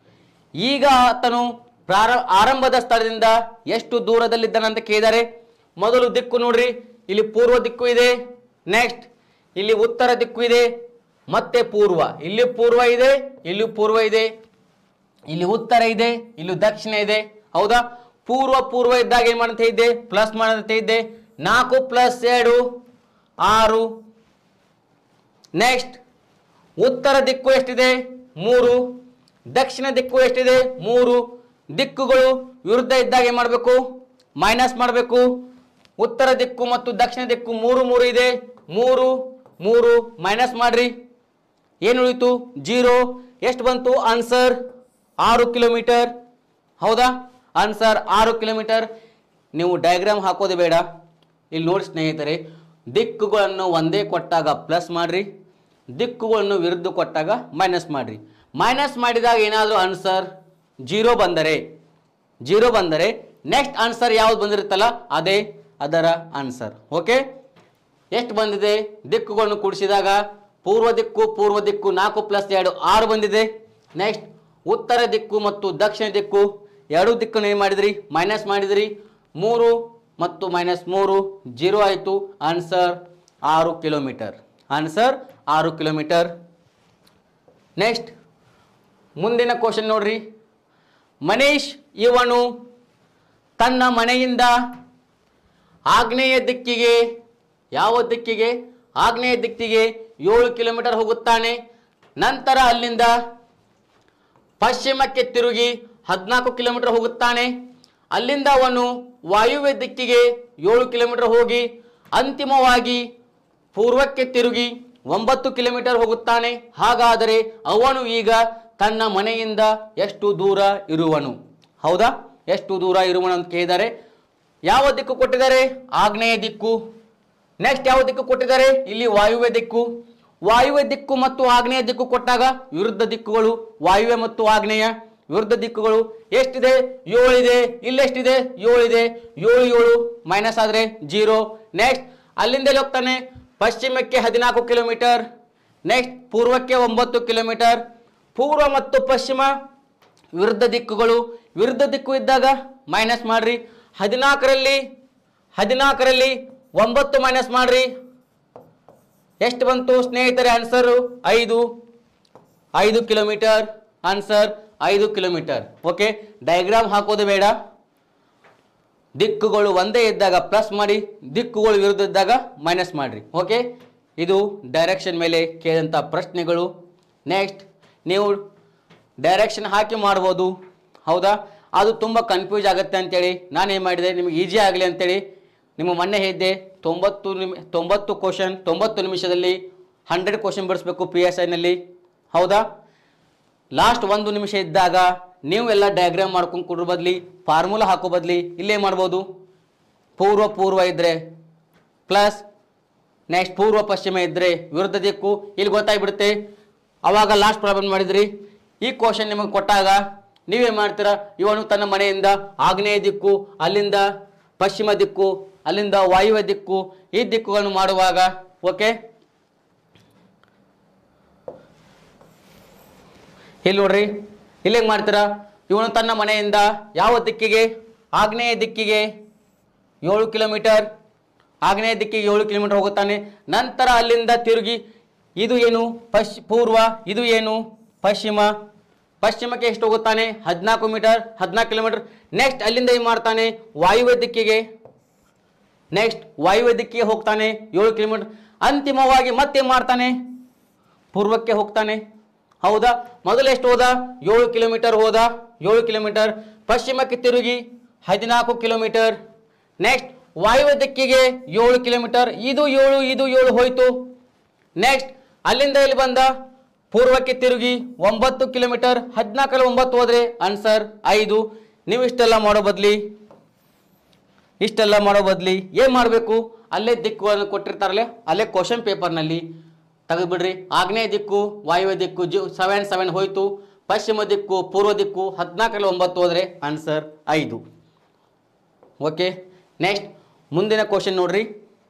ಈಗ ಆತನು ಪ್ರಾರ ಆರಂಭದ ಸ್ಥಳದಿಂದ ಎಷ್ಟು ದೂರದಲ್ಲಿದ್ದಾನಂತ ಕೇಳಿದರೆ ಮೊದಲು ದಿಕ್ಕು ನೋಡ್ರಿ ಇಲ್ಲಿ ಪೂರ್ವ ದಿಕ್ಕು ಇದೆ ನೆಕ್ಸ್ಟ್ ಇಲ್ಲಿ ಉತ್ತರ ದಿಕ್ಕು ಇದೆ ಮತ್ತೆ ಪೂರ್ವ ಇಲ್ಲಿ ಪೂರ್ವ ಇದೆ ಇಲ್ಲಿ ಪೂರ್ವ ಇದೆ ಇಲ್ಲಿ ಉತ್ತರ ಇದೆ ಇಲ್ಲಿ ದಕ್ಷಿಣ ಇದೆ ಹೌದಾ ಪೂರ್ವ ಪೂರ್ವ ಇದ್ದಾಗ ಏನ್ ಮಾಡ್ತಾ ಇದ್ದೆ ಪ್ಲಸ್ ಮಾಡ್ತಾ ಇದ್ದೆ ನಾಲ್ಕು ಪ್ಲಸ್ ಎರಡು ಆರು ನೆಕ್ಸ್ಟ್ ಉತ್ತರ ದಿಕ್ಕು ಎಷ್ಟಿದೆ ಮೂರು ದಕ್ಷಿಣ ದಿಕ್ಕು ಎಷ್ಟಿದೆ ಮೂರು ದಿಕ್ಕುಗಳು ವಿರುದ್ಧ ಇದ್ದಾಗ ಏನ್ ಮಾಡಬೇಕು ಮೈನಸ್ ಮಾಡಬೇಕು ಉತ್ತರ ದಿಕ್ಕು ಮತ್ತು ದಕ್ಷಿಣ ದಿಕ್ಕು ಮೂರು ಮೂರು ಇದೆ ಮೂರು ಮೂರು ಮೈನಸ್ ಮಾಡ್ರಿ ಏನು ಉಳಿತು ಜೀರೋ ಎಷ್ಟು ಬಂತು ಆನ್ಸರ್ ಆರು ಕಿಲೋಮೀಟರ್ ಹೌದಾ ಆನ್ಸರ್ ಆರು ಕಿಲೋಮೀಟರ್ ನೀವು ಡಯಾಗ್ರಾಮ್ ಹಾಕೋದು ಬೇಡ ಇಲ್ಲಿ ನೋಡಿ ಸ್ನೇಹಿತರೆ ದಿಕ್ಕುಗಳನ್ನು ಒಂದೇ ಕೊಟ್ಟಾಗ ಪ್ಲಸ್ ಮಾಡ್ರಿ ದಿಕ್ಕುಗಳನ್ನು ವಿರುದ್ಧ ಕೊಟ್ಟಾಗ ಮೈನಸ್ ಮಾಡ್ರಿ ಮೈನಸ್ ಮಾಡಿದಾಗ ಏನಾದರೂ ಆನ್ಸರ್ ಜೀರೋ ಬಂದರೆ ಜೀರೋ ಬಂದರೆ ನೆಕ್ಸ್ಟ್ ಆನ್ಸರ್ ಯಾವ್ದು ಬಂದಿರುತ್ತಲ್ಲ ಅದೇ ಅದರ ಆನ್ಸರ್ ಓಕೆ ಎಷ್ಟು ಬಂದಿದೆ ದಿಕ್ಕುಗಳನ್ನು ಕೂಡಿಸಿದಾಗ ಪೂರ್ವ ದಿಕ್ಕು ಪೂರ್ವ ದಿಕ್ಕು ನಾಲ್ಕು ಪ್ಲಸ್ ಎರಡು ಆರು ಬಂದಿದೆ ನೆಕ್ಸ್ಟ್ ಉತ್ತರ ದಿಕ್ಕು ಮತ್ತು ದಕ್ಷಿಣ ದಿಕ್ಕು ಎರಡು ದಿಕ್ಕನ್ನು ಏನು ಮಾಡಿದ್ರಿ ಮೈನಸ್ ಮಾಡಿದ್ರಿ ಮೂರು ಮತ್ತು ಮೈನಸ್ ಮೂರು ಜೀರೋ ಆಯಿತು ಆನ್ಸರ್ ಆರು ಕಿಲೋಮೀಟರ್ ಆನ್ಸರ್ ಆರು ಕಿಲೋಮೀಟರ್ ನೆಕ್ಸ್ಟ್ ಮುಂದಿನ ಕ್ವಶನ್ ನೋಡ್ರಿ ಮನೀಶ್ ಇವನು ತನ್ನ ಮನೆಯಿಂದ ಆಗ್ನೇಯ ದಿಕ್ಕಿಗೆ ಯಾವ ದಿಕ್ಕಿಗೆ ಆಗ್ನೇಯ ದಿಕ್ಕಿಗೆ ಏಳು ಕಿಲೋಮೀಟರ್ ಹೋಗುತ್ತಾನೆ ನಂತರ ಅಲ್ಲಿಂದ ಪಶ್ಚಿಮಕ್ಕೆ ತಿರುಗಿ ಹದಿನಾಲ್ಕು ಕಿಲೋಮೀಟರ್ ಹೋಗುತ್ತಾನೆ ಅಲ್ಲಿಂದ ಅವನು ವಾಯುವ್ಯ ದಿಕ್ಕಿಗೆ ಏಳು ಕಿಲೋಮೀಟರ್ ಹೋಗಿ ಅಂತಿಮವಾಗಿ ಪೂರ್ವಕ್ಕೆ ತಿರುಗಿ ಒಂಬತ್ತು ಕಿಲೋಮೀಟರ್ ಹೋಗುತ್ತಾನೆ ಹಾಗಾದರೆ ಅವನು ಈಗ ತನ್ನ ಮನೆಯಿಂದ ಎಷ್ಟು ದೂರ ಇರುವನು ಹೌದಾ ಎಷ್ಟು ದೂರ ಇರುವನು ಅಂತ ಕೇಳಿದ್ದಾರೆ ಯಾವ ದಿಕ್ಕು ಕೊಟ್ಟಿದ್ದಾರೆ ಆಗ್ನೇಯ ದಿಕ್ಕು ನೆಕ್ಸ್ಟ್ ಯಾವ ದಿಕ್ಕು ಕೊಟ್ಟಿದ್ದಾರೆ ಇಲ್ಲಿ ವಾಯುವ್ಯ ದಿಕ್ಕು ವಾಯುವ್ಯ ದಿಕ್ಕು ಮತ್ತು ಆಗ್ನೇಯ ದಿಕ್ಕು ಕೊಟ್ಟಾಗ ವಿರುದ್ಧ ದಿಕ್ಕುಗಳು ವಾಯುವ್ಯ ಮತ್ತು ಆಗ್ನೇಯ ವಿರುದ್ಧ ದಿಕ್ಕುಗಳು ಎಷ್ಟಿದೆ ಏಳಿದೆ ಇಲ್ಲೆಷ್ಟಿದೆ ಏಳಿದೆ ಏಳು ಏಳು ಮೈನಸ್ ಆದರೆ ಜೀರೋ ನೆಕ್ಸ್ಟ್ ಅಲ್ಲಿಂದ ಎಲ್ಲಿ ಹೋಗ್ತಾನೆ ಪಶ್ಚಿಮಕ್ಕೆ ಹದಿನಾಲ್ಕು ಕಿಲೋಮೀಟರ್ ನೆಕ್ಸ್ಟ್ ಪೂರ್ವಕ್ಕೆ ಒಂಬತ್ತು ಕಿಲೋಮೀಟರ್ ಪೂರ್ವ ಮತ್ತು ಪಶ್ಚಿಮ ವಿರುದ್ಧ ದಿಕ್ಕುಗಳು ವಿರುದ್ಧ ದಿಕ್ಕು ಇದ್ದಾಗ ಮೈನಸ್ ಮಾಡ್ರಿ ಹದಿನಾಲ್ಕರಲ್ಲಿ ಹದಿನಾಲ್ಕರಲ್ಲಿ ಒಂಬತ್ತು ಮೈನಸ್ ಮಾಡ್ರಿ ಎಷ್ಟು ಬಂತು ಸ್ನೇಹಿತರೆ ಆನ್ಸರು ಐದು ಐದು ಕಿಲೋಮೀಟರ್ ಆನ್ಸರ್ ಐದು ಕಿಲೋಮೀಟರ್ ಓಕೆ ಡಯಾಗ್ರಾಮ್ ಹಾಕೋದು ಬೇಡ ದಿಕ್ಕುಗಳು ಒಂದೇ ಇದ್ದಾಗ ಪ್ಲಸ್ ಮಾಡಿ ದಿಕ್ಕುಗಳು ವಿರುದ್ಧ ಇದ್ದಾಗ ಮೈನಸ್ ಮಾಡಿರಿ ಓಕೆ ಇದು ಡೈರೆಕ್ಷನ್ ಮೇಲೆ ಕೇಳಿದಂಥ ಪ್ರಶ್ನೆಗಳು ನೆಕ್ಸ್ಟ್ ನೀವು ಡೈರೆಕ್ಷನ್ ಹಾಕಿ ಮಾಡ್ಬೋದು ಹೌದಾ ಅದು ತುಂಬ ಕನ್ಫ್ಯೂಸ್ ಆಗುತ್ತೆ ಅಂತೇಳಿ ನಾನು ಏನು ಮಾಡಿದೆ ನಿಮಗೆ ಈಸಿ ಆಗಲಿ ಅಂತೇಳಿ ನಿಮ್ಮ ಮೊನ್ನೆ ಹೇಳಿದ್ದೆ ತೊಂಬತ್ತು ನಿಮಿ ತೊಂಬತ್ತು ಕ್ವಶನ್ ತೊಂಬತ್ತು ನಿಮಿಷದಲ್ಲಿ ಹಂಡ್ರೆಡ್ ಕ್ವಶನ್ ಬಿಡಿಸ್ಬೇಕು ಪಿ ಎಸ್ ಐನಲ್ಲಿ ಹೌದಾ ಲಾಸ್ಟ್ ಒಂದು ನಿಮಿಷ ಇದ್ದಾಗ ನೀವು ಎಲ್ಲ ಡಯಾಗ್ರಾಮ್ ಮಾಡ್ಕೊಂಡು ಕೊಡೋ ಬದಲಿ ಫಾರ್ಮುಲಾ ಹಾಕೋ ಬದಲಿ ಇಲ್ಲೇ ಮಾಡ್ಬೋದು ಪೂರ್ವ ಪೂರ್ವ ಇದ್ದರೆ ಪ್ಲಸ್ ನೆಕ್ಸ್ಟ್ ಪೂರ್ವ ಪಶ್ಚಿಮ ಇದ್ದರೆ ವಿರುದ್ಧ ದಿಕ್ಕು ಇಲ್ಲಿ ಗೊತ್ತಾಗ್ಬಿಡುತ್ತೆ ಅವಾಗ ಲಾಸ್ಟ್ ಪ್ರಾಬ್ಲಮ್ ಮಾಡಿದ್ರಿ ಈ ಕ್ವಶನ್ ನಿಮಗೆ ಕೊಟ್ಟಾಗ ನೀವೇನು ಮಾಡ್ತೀರಾ ಇವನು ತನ್ನ ಮನೆಯಿಂದ ಆಗ್ನೇಯ ದಿಕ್ಕು ಅಲ್ಲಿಂದ ಪಶ್ಚಿಮ ದಿಕ್ಕು ಅಲ್ಲಿಂದ ವಾಯುವ್ಯ ದಿಕ್ಕು ಈ ದಿಕ್ಕುಗಳನ್ನು ಮಾಡುವಾಗ ಓಕೆ ಇಲ್ಲಿ ನೋಡ್ರಿ ಇಲ್ಲಿ ಹೆಂಗ್ ಮಾಡ್ತೀರಾ ಇವನು ತನ್ನ ಮನೆಯಿಂದ ಯಾವ ದಿಕ್ಕಿಗೆ ಆಗ್ನೇಯ ದಿಕ್ಕಿಗೆ ಏಳು ಕಿಲೋಮೀಟರ್ ಆಗ್ನೇಯ ದಿಕ್ಕಿಗೆ ಏಳು ಕಿಲೋಮೀಟರ್ ಹೋಗುತ್ತಾನೆ ನಂತರ ಅಲ್ಲಿಂದ ತಿರುಗಿ ಇದು ಏನು ಪಶ್ ಪೂರ್ವ ಇದು ಏನು ಪಶ್ಚಿಮ ಪಶ್ಚಿಮಕ್ಕೆ ಎಷ್ಟು ಹೋಗುತ್ತಾನೆ ಹದಿನಾಲ್ಕು ಮೀಟರ್ ಹದಿನಾಲ್ಕು ಕಿಲೋಮೀಟರ್ ನೆಕ್ಸ್ಟ್ ಅಲ್ಲಿಂದ ಏನು ಮಾಡ್ತಾನೆ ವಾಯುವ್ಯ ದಿಕ್ಕಿಗೆ ನೆಕ್ಸ್ಟ್ ವಾಯುವ್ಯ ದಿಕ್ಕಿಗೆ ಹೋಗ್ತಾನೆ ಏಳು ಕಿಲೋಮೀಟರ್ ಅಂತಿಮವಾಗಿ ಮತ್ತೆ ಏನ್ ಮಾಡ್ತಾನೆ ಪೂರ್ವಕ್ಕೆ ಹೋಗ್ತಾನೆ ಹೌದಾ ಮೊದಲು ಎಷ್ಟು ಹೋದ ಏಳು ಕಿಲೋಮೀಟರ್ ಹೋದ ಏಳು ಕಿಲೋಮೀಟರ್ ಪಶ್ಚಿಮಕ್ಕೆ ತಿರುಗಿ ಹದಿನಾಲ್ಕು ಕಿಲೋಮೀಟರ್ ನೆಕ್ಸ್ಟ್ ವಾಯುವ್ಯ ದಿಕ್ಕಿಗೆ ಏಳು ಕಿಲೋಮೀಟರ್ ಇದು ಏಳು ಇದು ಏಳು ಹೋಯ್ತು ನೆಕ್ಸ್ಟ್ ಅಲ್ಲಿಂದ ಇಲ್ಲಿ ಬಂದ ಪೂರ್ವಕ್ಕೆ ತಿರುಗಿ ಒಂಬತ್ತು ಕಿಲೋಮೀಟರ್ ಹದಿನಾಲ್ಕರಲ್ಲಿ ಒಂಬತ್ತು ಹೋದ್ರೆ ಆನ್ಸರ್ ಐದು ನೀವು ಇಷ್ಟೆಲ್ಲ ಮಾಡೋ ಬದಲಿ ಇಷ್ಟೆಲ್ಲ ಮಾಡೋ ಬದಲಿ ಏನು ಮಾಡಬೇಕು ಅಲ್ಲೇ ದಿಕ್ಕುಗಳನ್ನು ಕೊಟ್ಟಿರ್ತಾರಲ್ಲ ಅಲ್ಲೇ ಕ್ವಶನ್ ಪೇಪರ್ನಲ್ಲಿ ತೆಗೆದುಬಿಡ್ರಿ ಆಗ್ನೇಯ ದಿಕ್ಕು ವಾಯುವ್ಯ ದಿಕ್ಕು ಜಿ ಸೆವೆನ್ ಸೆವೆನ್ ಹೋಯ್ತು ಪಶ್ಚಿಮ ದಿಕ್ಕು ಪೂರ್ವ ದಿಕ್ಕು ಹದಿನಾಲ್ಕರಲ್ಲಿ ಒಂಬತ್ತು ಹೋದರೆ ಆನ್ಸರ್ ಐದು ಓಕೆ ನೆಕ್ಸ್ಟ್ ಮುಂದಿನ ಕ್ವಶನ್ ನೋಡ್ರಿ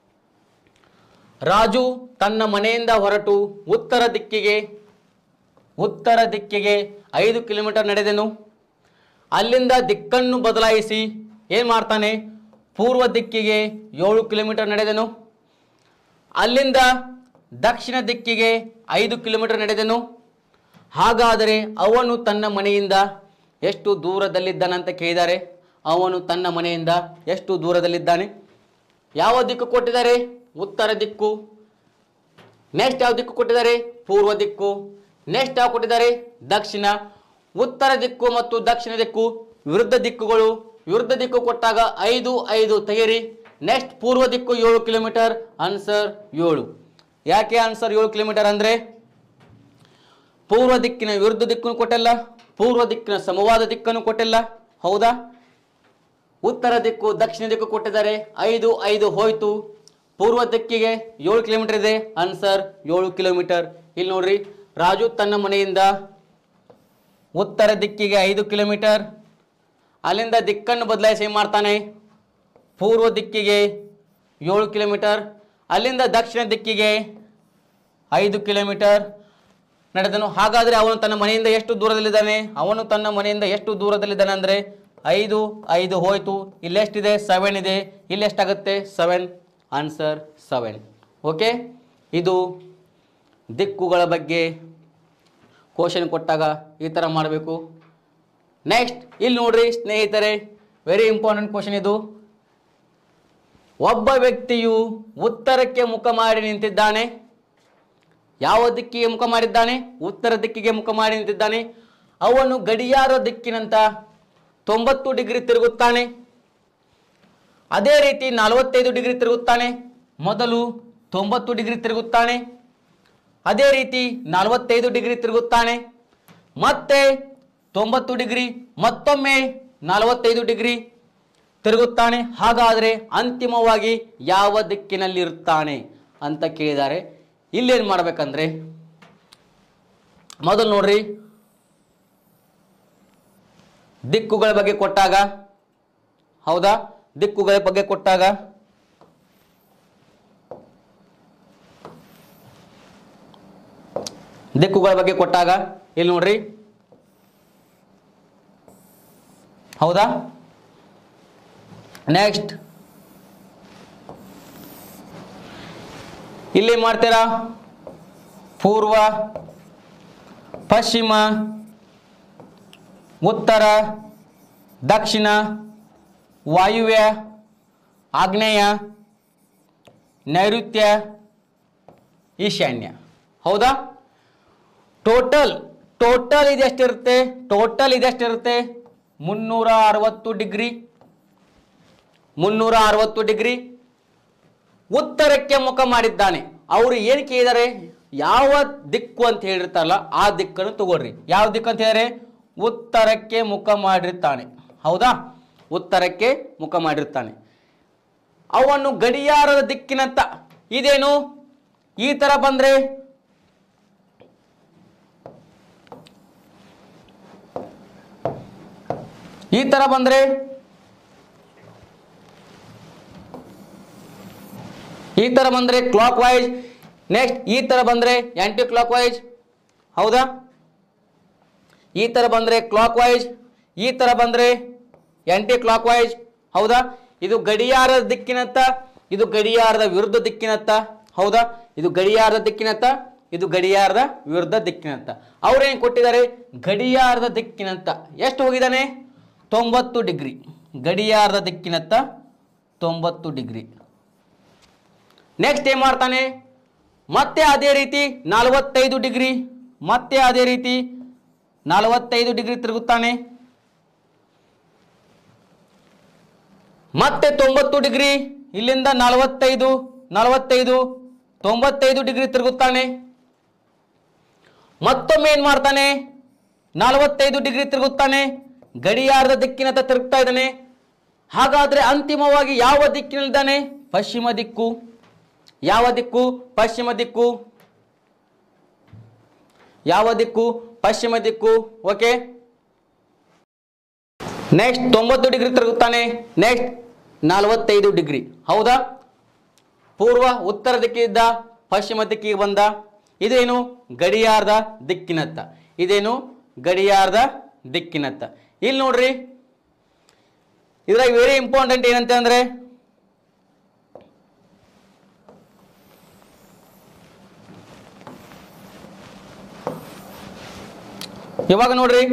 ರಾಜು ತನ್ನ ಮನೆಯಿಂದ ಹೊರಟು ಉತ್ತರ ದಿಕ್ಕಿಗೆ ಉತ್ತರ ದಿಕ್ಕಿಗೆ ಐದು ಕಿಲೋಮೀಟರ್ ನಡೆದೆನು ಅಲ್ಲಿಂದ ದಿಕ್ಕನ್ನು ಬದಲಾಯಿಸಿ ಏನು ಮಾಡ್ತಾನೆ ಪೂರ್ವ ದಿಕ್ಕಿಗೆ ಏಳು ಕಿಲೋಮೀಟರ್ ನಡೆದನು ಅಲ್ಲಿಂದ ದಕ್ಷಿಣ ದಿಕ್ಕಿಗೆ ಐದು ಕಿಲೋಮೀಟರ್ ನಡೆದನು ಹಾಗಾದರೆ ಅವನು ತನ್ನ ಮನೆಯಿಂದ ಎಷ್ಟು ದೂರದಲ್ಲಿದ್ದಾನಂತ ಕೇಳಿದ್ದಾರೆ ಅವನು ತನ್ನ ಮನೆಯಿಂದ ಎಷ್ಟು ದೂರದಲ್ಲಿದ್ದಾನೆ ಯಾವ ದಿಕ್ಕು ಕೊಟ್ಟಿದ್ದಾರೆ ಉತ್ತರ ದಿಕ್ಕು ನೆಕ್ಸ್ಟ್ ಯಾವ ದಿಕ್ಕು ಕೊಟ್ಟಿದ್ದಾರೆ ಪೂರ್ವ ದಿಕ್ಕು ನೆಕ್ಸ್ಟ್ ಯಾವ ಕೊಟ್ಟಿದ್ದಾರೆ ದಕ್ಷಿಣ ಉತ್ತರ ದಿಕ್ಕು ಮತ್ತು ದಕ್ಷಿಣ ದಿಕ್ಕು ವಿರುದ್ಧ ದಿಕ್ಕುಗಳು ವಿರುದ್ಧ ದಿಕ್ಕು ಕೊಟ್ಟಾಗ ಐದು ಐದು ತೆಗೆರಿ ನೆಕ್ಸ್ಟ್ ಪೂರ್ವ ದಿಕ್ಕು ಏಳು ಕಿಲೋಮೀಟರ್ ಆನ್ಸರ್ ಏಳು ಯಾಕೆ ಆನ್ಸರ್ ಏಳು ಕಿಲೋಮೀಟರ್ ಅಂದರೆ ಪೂರ್ವ ದಿಕ್ಕಿನ ವಿರುದ್ಧ ದಿಕ್ಕನ್ನು ಕೊಟ್ಟಿಲ್ಲ ಪೂರ್ವ ದಿಕ್ಕಿನ ಸಮವಾದ ದಿಕ್ಕನ್ನು ಕೊಟ್ಟಿಲ್ಲ ಹೌದಾ ಉತ್ತರ ದಿಕ್ಕು ದಕ್ಷಿಣ ದಿಕ್ಕು ಕೊಟ್ಟಿದ್ದಾರೆ ಐದು ಐದು ಹೋಯ್ತು ಪೂರ್ವ ದಿಕ್ಕಿಗೆ ಏಳು ಕಿಲೋಮೀಟರ್ ಇದೆ ಆನ್ಸರ್ ಏಳು ಕಿಲೋಮೀಟರ್ ಇಲ್ಲಿ ನೋಡ್ರಿ ರಾಜು ತನ್ನ ಮನೆಯಿಂದ ಉತ್ತರ ದಿಕ್ಕಿಗೆ ಐದು ಕಿಲೋಮೀಟರ್ ಅಲ್ಲಿಂದ ದಿಕ್ಕನ್ನು ಬದಲಾಯಿಸಿ ಏನ್ ಮಾಡ್ತಾನೆ ಪೂರ್ವ ದಿಕ್ಕಿಗೆ ಏಳು ಕಿಲೋಮೀಟರ್ ಅಲ್ಲಿಂದ ದಕ್ಷಿಣ ದಿಕ್ಕಿಗೆ ಐದು ಕಿಲೋಮೀಟರ್ ನಡೆದನು ಹಾಗಾದರೆ ಅವನು ತನ್ನ ಮನೆಯಿಂದ ಎಷ್ಟು ದೂರದಲ್ಲಿದ್ದಾನೆ ಅವನು ತನ್ನ ಮನೆಯಿಂದ ಎಷ್ಟು ದೂರದಲ್ಲಿದ್ದಾನೆ ಅಂದರೆ ಐದು ಐದು ಹೋಯ್ತು ಇಲ್ಲೆಷ್ಟಿದೆ ಸೆವೆನ್ ಇದೆ ಇಲ್ಲೆಷ್ಟಾಗುತ್ತೆ ಸೆವೆನ್ ಆನ್ಸರ್ ಸೆವೆನ್ ಓಕೆ ಇದು ದಿಕ್ಕುಗಳ ಬಗ್ಗೆ ಕ್ವಶನ್ ಕೊಟ್ಟಾಗ ಈ ಥರ ಮಾಡಬೇಕು ನೆಕ್ಸ್ಟ್ ಇಲ್ಲಿ ನೋಡ್ರಿ ಸ್ನೇಹಿತರೆ ವೆರಿ ಇಂಪಾರ್ಟೆಂಟ್ ಕ್ವಶನ್ ಇದು ಒಬ್ಬ ವ್ಯಕ್ತಿಯು ಉತ್ತರಕ್ಕೆ ಮುಖ ಮಾಡಿ ನಿಂತಿದ್ದಾನೆ ಯಾವ ದಿಕ್ಕಿಗೆ ಮುಖ ಮಾಡಿದ್ದಾನೆ ಉತ್ತರ ದಿಕ್ಕಿಗೆ ಮುಖ ಮಾಡಿ ನಿಂತಿದ್ದಾನೆ ಅವನು ಗಡಿಯಾರ ದಿಕ್ಕಿನಂತ ತೊಂಬತ್ತು ಡಿಗ್ರಿ ತಿರುಗುತ್ತಾನೆ ಅದೇ ರೀತಿ ನಲವತ್ತೈದು ಡಿಗ್ರಿ ತಿರುಗುತ್ತಾನೆ ಮೊದಲು ತೊಂಬತ್ತು ಡಿಗ್ರಿ ತಿರುಗುತ್ತಾನೆ ಅದೇ ರೀತಿ ನಲವತ್ತೈದು ಡಿಗ್ರಿ ತಿರುಗುತ್ತಾನೆ ಮತ್ತೆ ತೊಂಬತ್ತು ಡಿಗ್ರಿ ಮತ್ತೊಮ್ಮೆ ನಲವತ್ತೈದು ಡಿಗ್ರಿ ತಿರುಗುತ್ತಾನೆ ಹಾಗಾದರೆ ಅಂತಿಮವಾಗಿ ಯಾವ ದಿಕ್ಕಿನಲ್ಲಿರುತ್ತಾನೆ ಅಂತ ಕೇಳಿದ್ದಾರೆ ಇಲ್ಲೇನು ಮಾಡ್ಬೇಕಂದ್ರೆ ಮೊದಲು ನೋಡ್ರಿ ದಿಕ್ಕುಗಳ ಬಗ್ಗೆ ಕೊಟ್ಟಾಗ ಹೌದಾ ದಿಕ್ಕುಗಳ ಬಗ್ಗೆ ಕೊಟ್ಟಾಗ ದಿಕ್ಕುಗಳ ಬಗ್ಗೆ ಕೊಟ್ಟಾಗ ಇಲ್ಲಿ ನೋಡ್ರಿ ಹೌದಾ ನೆಕ್ಸ್ಟ್ ಇಲ್ಲಿ ಮಾಡ್ತೀರಾ ಪೂರ್ವ ಪಶ್ಚಿಮ ಉತ್ತರ ದಕ್ಷಿಣ ವಾಯುವ್ಯ ಆಗ್ನೇಯ ನೈಋತ್ಯ ಈಶಾನ್ಯ ಹೌದಾ ಟೋಟಲ್ ಟೋಟಲ್ ಇದೆಷ್ಟಿರುತ್ತೆ ಟೋಟಲ್ ಇದೆಷ್ಟಿರುತ್ತೆ ಮುನ್ನೂರ ಅರವತ್ತು ಡಿಗ್ರಿ ಮುನ್ನೂರ ಅರವತ್ತು ಡಿಗ್ರಿ ಉತ್ತರಕ್ಕೆ ಮುಖ ಮಾಡಿದ್ದಾನೆ ಅವರು ಏನು ಕೇಳಿದ್ದಾರೆ ಯಾವ ದಿಕ್ಕು ಅಂತ ಹೇಳಿರ್ತಾರಲ್ಲ ಆ ದಿಕ್ಕನ್ನು ತಗೊಳ್ರಿ ಯಾವ ದಿಕ್ಕು ಅಂತ ಹೇಳಿದ್ರೆ ಉತ್ತರಕ್ಕೆ ಮುಖ ಮಾಡಿರ್ತಾನೆ ಹೌದಾ ಉತ್ತರಕ್ಕೆ ಮುಖ ಮಾಡಿರ್ತಾನೆ ಅವನು ಗಡಿಯಾರದ ದಿಕ್ಕಿನಂತ ಇದೇನು ಈ ತರ ಬಂದ್ರೆ ಈ ತರ ಬಂದ್ರೆ ಈ ತರ ಬಂದ್ರೆ ಕ್ಲಾಕ್ ವೈಸ್ ನೆಕ್ಸ್ಟ್ ಈ ತರ ಬಂದ್ರೆ ಆಂಟಿ ಕ್ಲಾಕ್ ವೈಸ್ ಹೌದಾ ಈ ತರ ಬಂದ್ರೆ ಕ್ಲಾಕ್ ವೈಸ್ ಈ ತರ ಬಂದ್ರೆ ಆಂಟಿ ಕ್ಲಾಕ್ ವೈಸ್ ಹೌದಾ ಇದು ಗಡಿಯಾರದ ದಿಕ್ಕಿನತ್ತ ಇದು ಗಡಿಯಾರದ ವಿರುದ್ಧ ದಿಕ್ಕಿನತ್ತ ಹೌದಾ ಇದು ಗಡಿಯಾರದ ದಿಕ್ಕಿನತ್ತ ಇದು ಗಡಿಯಾರದ ವಿರುದ್ಧ ದಿಕ್ಕಿನತ್ತ ಅವ್ರೇನು ಕೊಟ್ಟಿದ್ದಾರೆ ಗಡಿಯಾರದ ದಿಕ್ಕಿನತ್ತ ಎಷ್ಟು ಹೋಗಿದ್ದಾನೆ ತೊಂಬತ್ತು ಡಿಗ್ರಿ ಗಡಿಯಾರದ ದಿಕ್ಕಿನತ್ತ ತೊಂಬತ್ತು ಡಿಗ್ರಿ ನೆಕ್ಸ್ಟ್ ಏನ್ ಮಾಡ್ತಾನೆ ಮತ್ತೆ ಅದೇ ರೀತಿ ನಲವತ್ತೈದು ಡಿಗ್ರಿ ಮತ್ತೆ ಅದೇ ರೀತಿ ನಲವತ್ತೈದು ಡಿಗ್ರಿ ತಿರುಗುತ್ತಾನೆ ಮತ್ತೆ ತೊಂಬತ್ತು ಡಿಗ್ರಿ ಇಲ್ಲಿಂದ ನಲವತ್ತೈದು ನಲವತ್ತೈದು ತೊಂಬತ್ತೈದು ಡಿಗ್ರಿ ತಿರುಗುತ್ತಾನೆ ಮತ್ತೊಮ್ಮೆ ಏನ್ ಮಾಡ್ತಾನೆ ನಲವತ್ತೈದು ಡಿಗ್ರಿ ತಿರುಗುತ್ತಾನೆ ಗಡಿಯಾರದ ದಿಕ್ಕಿನತ್ತ ತಿರುಗ್ತಾ ಇದ್ದಾನೆ ಹಾಗಾದ್ರೆ ಅಂತಿಮವಾಗಿ ಯಾವ ದಿಕ್ಕಿನಲ್ಲಿದ್ದಾನೆ ಪಶ್ಚಿಮ ದಿಕ್ಕು ಯಾವ ದಿಕ್ಕು ಪಶ್ಚಿಮ ದಿಕ್ಕು ಯಾವ ದಿಕ್ಕು ಪಶ್ಚಿಮ ದಿಕ್ಕು ಓಕೆ ನೆಕ್ಸ್ಟ್ ತೊಂಬತ್ತು ಡಿಗ್ರಿ ತಿರುಗುತ್ತಾನೆ ನೆಕ್ಸ್ಟ್ ನಲವತ್ತೈದು ಡಿಗ್ರಿ ಹೌದಾ ಪೂರ್ವ ಉತ್ತರ ದಿಕ್ಕಿದ್ದ ಪಶ್ಚಿಮ ದಿಕ್ಕಿಗೆ ಬಂದ ಇದೇನು ಗಡಿಯಾರದ ದಿಕ್ಕಿನತ್ತ ಇದೇನು ಗಡಿಯಾರದ ದಿಕ್ಕಿನತ್ತ ಇಲ್ಲಿ ನೋಡ್ರಿ ಇದ್ರಾಗ ವೆರಿ ಇಂಪಾರ್ಟೆಂಟ್ ಏನಂತ ಅಂದ್ರೆ ಇವಾಗ ನೋಡ್ರಿ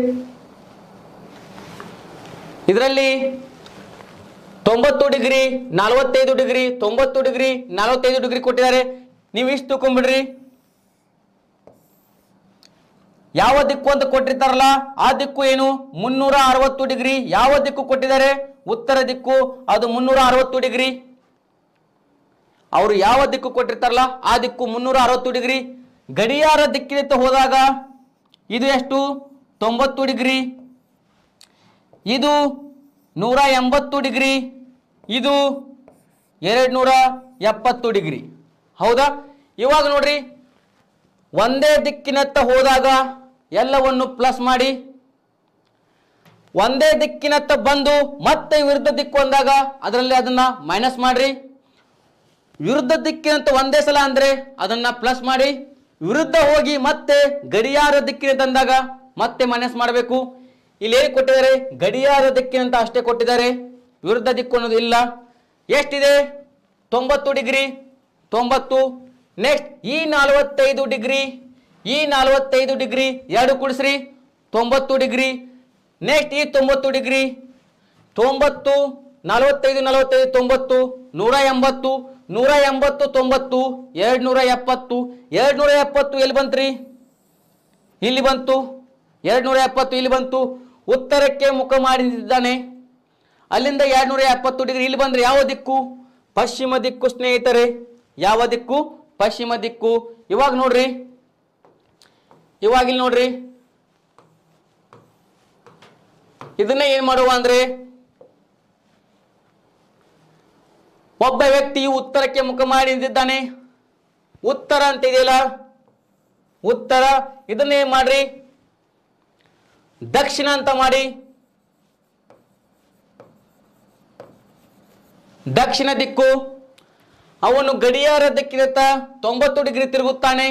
ಇದರಲ್ಲಿ ತೊಂಬತ್ತು ಡಿಗ್ರಿ ನಲವತ್ತೈದು ಡಿಗ್ರಿ ತೊಂಬತ್ತು ಡಿಗ್ರಿ ನಲವತ್ತೈದು ಡಿಗ್ರಿ ಕೊಟ್ಟಿದ್ದಾರೆ ನೀವು ಇಷ್ಟು ತಗೊಂಡ್ಬಿಡ್ರಿ ಯಾವ ದಿಕ್ಕು ಅಂತ ಕೊಟ್ಟಿರ್ತಾರಲ್ಲ ಆ ದಿಕ್ಕು ಏನು ಮುನ್ನೂರ ಅರವತ್ತು ಡಿಗ್ರಿ ಯಾವ ದಿಕ್ಕು ಕೊಟ್ಟಿದ್ದಾರೆ ಉತ್ತರ ದಿಕ್ಕು ಅದು ಮುನ್ನೂರ ಅರವತ್ತು ಡಿಗ್ರಿ ಅವರು ಯಾವ ದಿಕ್ಕು ಕೊಟ್ಟಿರ್ತಾರಲ್ಲ ಆ ದಿಕ್ಕು ಮುನ್ನೂರ ಅರವತ್ತು ಡಿಗ್ರಿ ಗಡಿಯಾರ ದಿಕ್ಕಿನತ್ತ ಹೋದಾಗ ಇದು ಎಷ್ಟು ತೊಂಬತ್ತು ಡಿಗ್ರಿ ಇದು ನೂರ ಎಂಬತ್ತು ಡಿಗ್ರಿ ಇದು ಎರಡು ನೂರ ಎಪ್ಪತ್ತು ಡಿಗ್ರಿ ಹೌದಾ ಇವಾಗ ನೋಡ್ರಿ ಒಂದೇ ದಿಕ್ಕಿನತ್ತ ಹೋದಾಗ ಎಲ್ಲವನ್ನು ಪ್ಲಸ್ ಮಾಡಿ ಒಂದೇ ದಿಕ್ಕಿನತ್ತ ಬಂದು ಮತ್ತೆ ವಿರುದ್ಧ ದಿಕ್ಕು ಅಂದಾಗ ಅದರಲ್ಲಿ ಅದನ್ನ ಮೈನಸ್ ಮಾಡ್ರಿ ವಿರುದ್ಧ ದಿಕ್ಕಿನಂತ ಒಂದೇ ಸಲ ಅಂದ್ರೆ ಅದನ್ನ ಪ್ಲಸ್ ಮಾಡಿ ವಿರುದ್ಧ ಹೋಗಿ ಮತ್ತೆ ಗಡಿಯಾರ ದಿಕ್ಕಿನ ತಂದಾಗ ಮತ್ತೆ ಮೈನಸ್ ಮಾಡಬೇಕು ಇಲ್ಲಿ ಏನು ಕೊಟ್ಟಿದ್ದಾರೆ ಗಡಿಯಾರ ದಿಕ್ಕಿನಂತ ಅಷ್ಟೇ ಕೊಟ್ಟಿದ್ದಾರೆ ವಿರುದ್ಧ ದಿಕ್ಕು ಅನ್ನೋದು ಇಲ್ಲ ಎಷ್ಟಿದೆ ತೊಂಬತ್ತು ಡಿಗ್ರಿ ತೊಂಬತ್ತು ನೆಕ್ಸ್ಟ್ ಈ ನಲವತ್ತೈದು ಡಿಗ್ರಿ ಈ ನಲವತ್ತೈದು ಡಿಗ್ರಿ ಎರಡು ಕುಡಿಸ್ರಿ ತೊಂಬತ್ತು ಡಿಗ್ರಿ ನೆಕ್ಸ್ಟ್ ಈ ತೊಂಬತ್ತು ಡಿಗ್ರಿ ತೊಂಬತ್ತು ನಲವತ್ತೈದು ನಲವತ್ತೈದು ತೊಂಬತ್ತು ನೂರ ಎಂಬತ್ತು ನೂರ ಎಂಬತ್ತು ತೊಂಬತ್ತು ಎರಡು ನೂರ ಎಪ್ಪತ್ತು ಎರಡು ನೂರ ಎಪ್ಪತ್ತು ಎಲ್ಲಿ ಬಂತ್ರಿ ಇಲ್ಲಿ ಬಂತು ಎರಡು ನೂರ ಎಪ್ಪತ್ತು ಇಲ್ಲಿ ಬಂತು ಉತ್ತರಕ್ಕೆ ಮುಖ ಮಾಡಿ ನಿಂತಿದ್ದಾನೆ ಅಲ್ಲಿಂದ ಎರಡು ನೂರ ಎಪ್ಪತ್ತು ಡಿಗ್ರಿ ಇಲ್ಲಿ ಬಂದ್ರೆ ಯಾವ ದಿಕ್ಕು ಪಶ್ಚಿಮ ದಿಕ್ಕು ಸ್ನೇಹಿತರೆ ಯಾವ ದಿಕ್ಕು ಪಶ್ಚಿಮ ದಿಕ್ಕು ಇವಾಗ ನೋಡ್ರಿ ಇವಾಗ ಇಲ್ಲಿ ನೋಡ್ರಿ ಇದನ್ನ ಏನ್ ಮಾಡುವ ಅಂದ್ರೆ ಒಬ್ಬ ವ್ಯಕ್ತಿ ಉತ್ತರಕ್ಕೆ ಮುಖ ಮಾಡಿ ನಿಂತಿದ್ದಾನೆ ಉತ್ತರ ಅಂತ ಇದೆಯಲ್ಲ ಉತ್ತರ ಇದನ್ನ ಏನ್ ಮಾಡ್ರಿ ದಕ್ಷಿಣ ಅಂತ ಮಾಡಿ ದಕ್ಷಿಣ ದಿಕ್ಕು ಅವನು ಗಡಿಯಾರ ದಿಕ್ಕಿನತ್ತ ತೊಂಬತ್ತು ಡಿಗ್ರಿ ತಿರುಗುತ್ತಾನೆ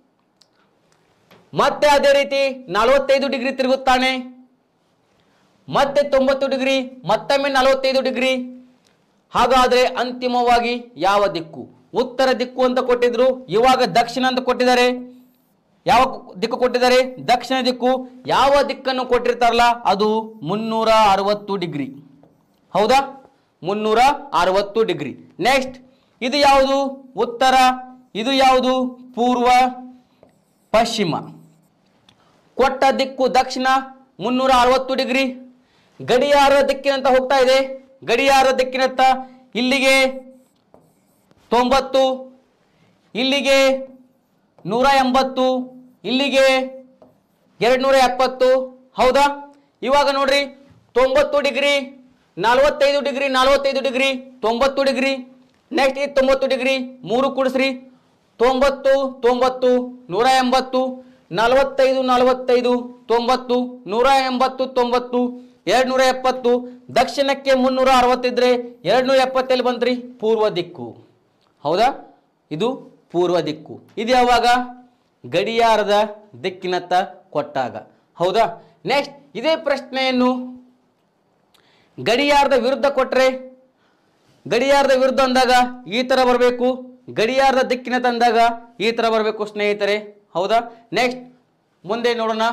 ಮತ್ತೆ ಅದೇ ರೀತಿ ನಲವತ್ತೈದು ಡಿಗ್ರಿ ತಿರುಗುತ್ತಾನೆ ಮತ್ತೆ ತೊಂಬತ್ತು ಡಿಗ್ರಿ ಮತ್ತೊಮ್ಮೆ ನಲವತ್ತೈದು ಡಿಗ್ರಿ ಹಾಗಾದ್ರೆ ಅಂತಿಮವಾಗಿ ಯಾವ ದಿಕ್ಕು ಉತ್ತರ ದಿಕ್ಕು ಅಂತ ಕೊಟ್ಟಿದ್ರು ಇವಾಗ ದಕ್ಷಿಣ ಅಂತ ಕೊಟ್ಟಿದ್ದಾರೆ ಯಾವ ದಿಕ್ಕು ಕೊಟ್ಟಿದ್ದಾರೆ ದಕ್ಷಿಣ ದಿಕ್ಕು ಯಾವ ದಿಕ್ಕನ್ನು ಕೊಟ್ಟಿರ್ತಾರಲ್ಲ ಅದು ಮುನ್ನೂರ ಅರವತ್ತು ಡಿಗ್ರಿ ಹೌದಾ ಮುನ್ನೂರ ಅರವತ್ತು ಡಿಗ್ರಿ ನೆಕ್ಸ್ಟ್ ಇದು ಯಾವುದು ಉತ್ತರ ಇದು ಯಾವುದು ಪೂರ್ವ ಪಶ್ಚಿಮ ಕೊಟ್ಟ ದಿಕ್ಕು ದಕ್ಷಿಣ ಮುನ್ನೂರ ಅರವತ್ತು ಡಿಗ್ರಿ ಗಡಿಯಾರ ದಿಕ್ಕಿನಂತ ಹೋಗ್ತಾ ಇದೆ ಗಡಿಯಾರ ದಿಕ್ಕಿನತ್ತ ಇಲ್ಲಿಗೆ ತೊಂಬತ್ತು ಇಲ್ಲಿಗೆ ನೂರ ಎಂಬತ್ತು ಇಲ್ಲಿಗೆ ಎರಡು ನೂರ ಎಪ್ಪತ್ತು ಹೌದಾ ಇವಾಗ ನೋಡ್ರಿ ತೊಂಬತ್ತು ಡಿಗ್ರಿ ನಲವತ್ತೈದು ಡಿಗ್ರಿ ನಲವತ್ತೈದು ಡಿಗ್ರಿ ತೊಂಬತ್ತು ಡಿಗ್ರಿ ನೆಕ್ಸ್ಟ್ ಈ ತೊಂಬತ್ತು ಡಿಗ್ರಿ ಮೂರು ಕೂಡಿಸ್ರಿ ತೊಂಬತ್ತು ತೊಂಬತ್ತು ನೂರ ಎಂಬತ್ತು ನಲವತ್ತೈದು ನಲವತ್ತೈದು ತೊಂಬತ್ತು ನೂರ ಎಂಬತ್ತು ತೊಂಬತ್ತು ಎರಡು ನೂರ ಎಪ್ಪತ್ತು ದಕ್ಷಿಣಕ್ಕೆ ಮುನ್ನೂರ ಅರವತ್ತಿದ್ರೆ ಎರಡು ನೂರ ಎಪ್ಪತ್ತೆಲ್ಲಿ ಬಂತ್ರಿ ಪೂರ್ವ ದಿಕ್ಕು ಹೌದಾ ಇದು ಪೂರ್ವ ದಿಕ್ಕು ಇದು ಯಾವಾಗ ಗಡಿಯಾರದ ದಿಕ್ಕಿನತ್ತ ಕೊಟ್ಟಾಗ ಹೌದಾ ನೆಕ್ಸ್ಟ್ ಇದೇ ಪ್ರಶ್ನೆಯನ್ನು ಗಡಿಯಾರದ ವಿರುದ್ಧ ಕೊಟ್ರೆ ಗಡಿಯಾರದ ವಿರುದ್ಧ ಅಂದಾಗ ಈ ತರ ಬರಬೇಕು ಗಡಿಯಾರದ ದಿಕ್ಕಿನ ತಂದಾಗ ಈ ತರ ಬರಬೇಕು ಸ್ನೇಹಿತರೆ ಹೌದಾ ನೆಕ್ಸ್ಟ್ ಮುಂದೆ ನೋಡೋಣ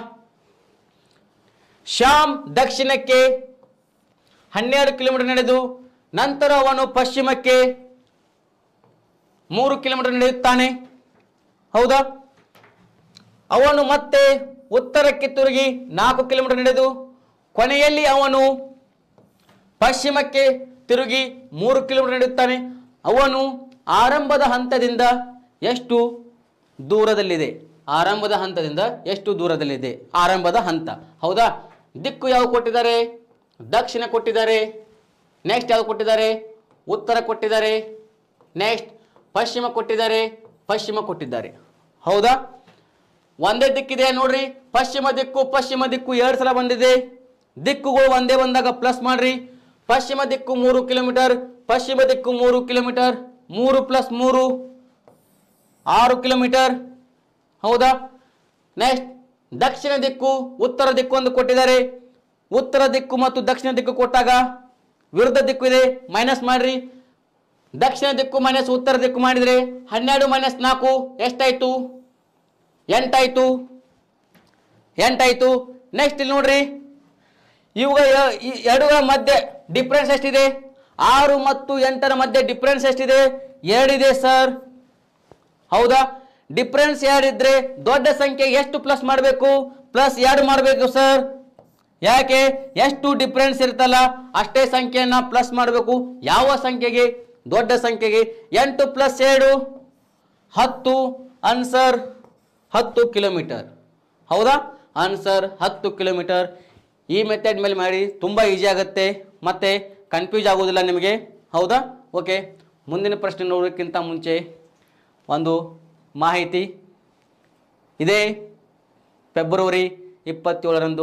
ಶ್ಯಾಮ್ ದಕ್ಷಿಣಕ್ಕೆ ಹನ್ನೆರಡು ಕಿಲೋಮೀಟರ್ ನಡೆದು ನಂತರ ಅವನು ಪಶ್ಚಿಮಕ್ಕೆ ಮೂರು ಕಿಲೋಮೀಟರ್ ನಡೆಯುತ್ತಾನೆ ಹೌದಾ ಅವನು ಮತ್ತೆ ಉತ್ತರಕ್ಕೆ ತಿರುಗಿ ನಾಲ್ಕು ಕಿಲೋಮೀಟರ್ ನಡೆದು ಕೊನೆಯಲ್ಲಿ ಅವನು ಪಶ್ಚಿಮಕ್ಕೆ ತಿರುಗಿ ಮೂರು ಕಿಲೋಮೀಟರ್ ನಡೆಯುತ್ತಾನೆ ಅವನು ಆರಂಭದ ಹಂತದಿಂದ ಎಷ್ಟು ದೂರದಲ್ಲಿದೆ ಆರಂಭದ ಹಂತದಿಂದ ಎಷ್ಟು ದೂರದಲ್ಲಿದೆ ಆರಂಭದ ಹಂತ ಹೌದಾ ದಿಕ್ಕು ಯಾವ ಕೊಟ್ಟಿದ್ದಾರೆ ದಕ್ಷಿಣ ಕೊಟ್ಟಿದ್ದಾರೆ ನೆಕ್ಸ್ಟ್ ಯಾವ್ದು ಕೊಟ್ಟಿದ್ದಾರೆ ಉತ್ತರ ಕೊಟ್ಟಿದ್ದಾರೆ ನೆಕ್ಸ್ಟ್ ಪಶ್ಚಿಮ ಕೊಟ್ಟಿದ್ದಾರೆ ಪಶ್ಚಿಮ ಕೊಟ್ಟಿದ್ದಾರೆ ಹೌದಾ ಒಂದೇ ದಿಕ್ಕಿದೆ ನೋಡ್ರಿ ಪಶ್ಚಿಮ ದಿಕ್ಕು ಪಶ್ಚಿಮ ದಿಕ್ಕು ಎರಡು ಸಲ ಬಂದಿದೆ ದಿಕ್ಕುಗಳು ಒಂದೇ ಬಂದಾಗ ಪ್ಲಸ್ ಮಾಡ್ರಿ ಪಶ್ಚಿಮ ದಿಕ್ಕು ಮೂರು ಕಿಲೋಮೀಟರ್ ಪಶ್ಚಿಮ ದಿಕ್ಕು ಮೂರು ಕಿಲೋಮೀಟರ್ ಮೂರು ಪ್ಲಸ್ ಮೂರು ಆರು ಕಿಲೋಮೀಟರ್ ಹೌದಾ ನೆಕ್ಸ್ಟ್ ದಕ್ಷಿಣ ದಿಕ್ಕು ಉತ್ತರ ದಿಕ್ಕು ಒಂದು ಕೊಟ್ಟಿದ್ದಾರೆ ಉತ್ತರ ದಿಕ್ಕು ಮತ್ತು ದಕ್ಷಿಣ ದಿಕ್ಕು ಕೊಟ್ಟಾಗ ವಿರುದ್ಧ ದಿಕ್ಕು ಇದೆ ಮೈನಸ್ ಮಾಡ್ರಿ ದಕ್ಷಿಣ ದಿಕ್ಕು ಮೈನಸ್ ಉತ್ತರ ದಿಕ್ಕು ಮಾಡಿದ್ರೆ ಹನ್ನೆರಡು ಮೈನಸ್ ನಾಲ್ಕು ಎಷ್ಟಾಯ್ತು ಎಂಟಾಯ್ತು ಎಂಟಾಯ್ತು ನೆಕ್ಸ್ಟ್ ಇಲ್ಲಿ ನೋಡ್ರಿ ಇವುಗಳ ಈ ಎರಡುಗಳ ಮಧ್ಯೆ ಡಿಫ್ರೆನ್ಸ್ ಎಷ್ಟಿದೆ ಆರು ಮತ್ತು ಎಂಟರ ಮಧ್ಯೆ ಡಿಫ್ರೆನ್ಸ್ ಎಷ್ಟಿದೆ ಎರಡಿದೆ ಸರ್ ಹೌದಾ ಡಿಫ್ರೆನ್ಸ್ ಎರಡಿದ್ರೆ ದೊಡ್ಡ ಸಂಖ್ಯೆ ಎಷ್ಟು ಪ್ಲಸ್ ಮಾಡಬೇಕು ಪ್ಲಸ್ ಎರಡು ಮಾಡಬೇಕು ಸರ್ ಯಾಕೆ ಎಷ್ಟು ಡಿಫ್ರೆನ್ಸ್ ಇರ್ತಲ್ಲ ಅಷ್ಟೇ ಸಂಖ್ಯೆಯನ್ನ ಪ್ಲಸ್ ಮಾಡಬೇಕು ಯಾವ ಸಂಖ್ಯೆಗೆ ದೊಡ್ಡ ಸಂಖ್ಯೆಗೆ ಎಂಟು ಪ್ಲಸ್ ಎರಡು ಹತ್ತು ಆನ್ಸರ್ ಹತ್ತು ಕಿಲೋಮೀಟರ್ ಹೌದಾ ಆನ್ಸರ್ ಹತ್ತು ಕಿಲೋಮೀಟರ್ ಈ ಮೆಥಡ್ ಮೇಲೆ ಮಾಡಿ ತುಂಬ ಈಸಿ ಆಗುತ್ತೆ ಮತ್ತೆ ಕನ್ಫ್ಯೂಸ್ ಆಗೋದಿಲ್ಲ ನಿಮಗೆ ಹೌದಾ ಓಕೆ ಮುಂದಿನ ಪ್ರಶ್ನೆ ನೋಡೋಕ್ಕಿಂತ ಮುಂಚೆ ಒಂದು ಮಾಹಿತಿ ಇದೇ ಫೆಬ್ರವರಿ ಇಪ್ಪತ್ತೇಳರಂದು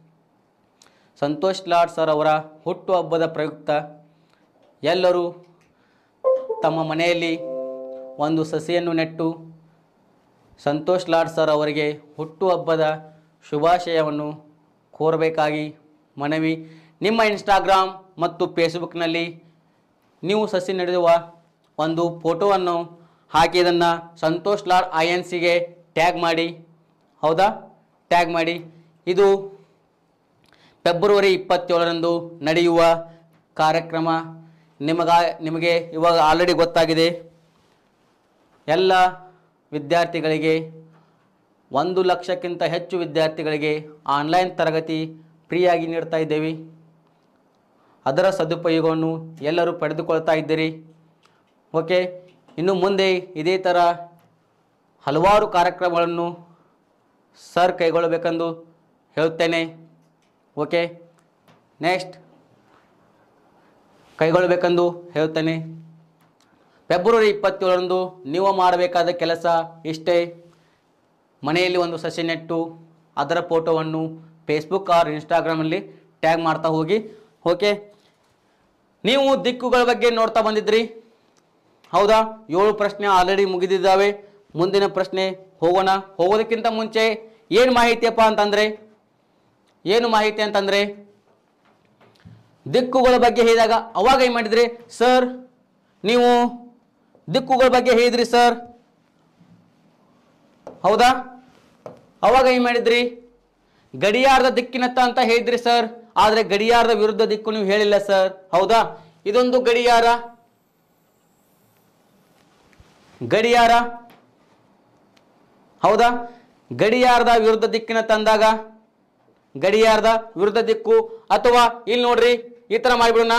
ಸಂತೋಷ್ ಲಾಡ್ ಸರ್ ಅವರ ಹುಟ್ಟುಹಬ್ಬದ ಪ್ರಯುಕ್ತ ಎಲ್ಲರೂ ತಮ್ಮ ಮನೆಯಲ್ಲಿ ಒಂದು ಸಸಿಯನ್ನು ನೆಟ್ಟು ಸಂತೋಷ್ ಲಾಡ್ ಸರ್ ಅವರಿಗೆ ಹುಟ್ಟುಹಬ್ಬದ ಶುಭಾಶಯವನ್ನು ಕೋರಬೇಕಾಗಿ ಮನವಿ ನಿಮ್ಮ ಇನ್ಸ್ಟಾಗ್ರಾಮ್ ಮತ್ತು ಫೇಸ್ಬುಕ್ನಲ್ಲಿ ನೀವು ಸಸಿ ನಡೆಯುವ ಒಂದು ಫೋಟೋವನ್ನು ಹಾಕಿ ಇದನ್ನು ಸಂತೋಷ್ ಲಾಡ್ ಐ ಎನ್ ಸಿಗೆ ಟ್ಯಾಗ್ ಮಾಡಿ ಹೌದಾ ಟ್ಯಾಗ್ ಮಾಡಿ ಇದು ಫೆಬ್ರವರಿ ಇಪ್ಪತ್ತೇಳರಂದು ನಡೆಯುವ ಕಾರ್ಯಕ್ರಮ ನಿಮಗ ನಿಮಗೆ ಇವಾಗ ಆಲ್ರೆಡಿ ಗೊತ್ತಾಗಿದೆ ಎಲ್ಲ ವಿದ್ಯಾರ್ಥಿಗಳಿಗೆ ಒಂದು ಲಕ್ಷಕ್ಕಿಂತ ಹೆಚ್ಚು ವಿದ್ಯಾರ್ಥಿಗಳಿಗೆ ಆನ್ಲೈನ್ ತರಗತಿ ಫ್ರೀಯಾಗಿ ನೀಡ್ತಾ ಇದ್ದೇವೆ ಅದರ ಸದುಪಯೋಗವನ್ನು ಎಲ್ಲರೂ ಪಡೆದುಕೊಳ್ತಾ ಇದ್ದೀರಿ ಓಕೆ ಇನ್ನು ಮುಂದೆ ಇದೇ ಥರ ಹಲವಾರು ಕಾರ್ಯಕ್ರಮಗಳನ್ನು ಸರ್ ಕೈಗೊಳ್ಳಬೇಕೆಂದು ಹೇಳುತ್ತೇನೆ ಓಕೆ ನೆಕ್ಸ್ಟ್ ಕೈಗೊಳ್ಳಬೇಕೆಂದು ಹೇಳ್ತೇನೆ ಫೆಬ್ರವರಿ ಇಪ್ಪತ್ತೇಳರಂದು ನೀವು ಮಾಡಬೇಕಾದ ಕೆಲಸ ಇಷ್ಟೇ ಮನೆಯಲ್ಲಿ ಒಂದು ಸಸಿ ನೆಟ್ಟು ಅದರ ಫೋಟೋವನ್ನು ಫೇಸ್ಬುಕ್ ಆರ್ ಇನ್ಸ್ಟಾಗ್ರಾಮಲ್ಲಿ ಟ್ಯಾಗ್ ಮಾಡ್ತಾ ಹೋಗಿ ಓಕೆ ನೀವು ದಿಕ್ಕುಗಳ ಬಗ್ಗೆ ನೋಡ್ತಾ ಬಂದಿದ್ರಿ ಹೌದಾ ಏಳು ಪ್ರಶ್ನೆ ಆಲ್ರೆಡಿ ಮುಗಿದಿದ್ದಾವೆ ಮುಂದಿನ ಪ್ರಶ್ನೆ ಹೋಗೋಣ ಹೋಗೋದಕ್ಕಿಂತ ಮುಂಚೆ ಏನು ಮಾಹಿತಿಯಪ್ಪ ಅಂತಂದರೆ ಏನು ಮಾಹಿತಿ ಅಂತಂದರೆ ದಿಕ್ಕುಗಳ ಬಗ್ಗೆ ಹೇಳಿದಾಗ ಅವಾಗ ಏನು ಮಾಡಿದ್ರಿ ಸರ್ ನೀವು ದಿಕ್ಕುಗಳ ಬಗ್ಗೆ ಹೇಳಿದ್ರಿ ಸರ್ ಹೌದಾ ಅವಾಗ ಏನು ಮಾಡಿದ್ರಿ ಗಡಿಯಾರದ ದಿಕ್ಕಿನತ್ತ ಅಂತ ಹೇಳಿದ್ರಿ ಸರ್ ಆದರೆ ಗಡಿಯಾರದ ವಿರುದ್ಧ ದಿಕ್ಕು ನೀವು ಹೇಳಿಲ್ಲ ಸರ್ ಹೌದಾ ಇದೊಂದು ಗಡಿಯಾರ ಗಡಿಯಾರ ಹೌದಾ ಗಡಿಯಾರದ ವಿರುದ್ಧ ದಿಕ್ಕಿನ ತಂದಾಗ ಗಡಿಯಾರದ ವಿರುದ್ಧ ದಿಕ್ಕು ಅಥವಾ ಇಲ್ಲಿ ನೋಡ್ರಿ ಈ ತರ ಮಾಡಿಬಿಡೋಣ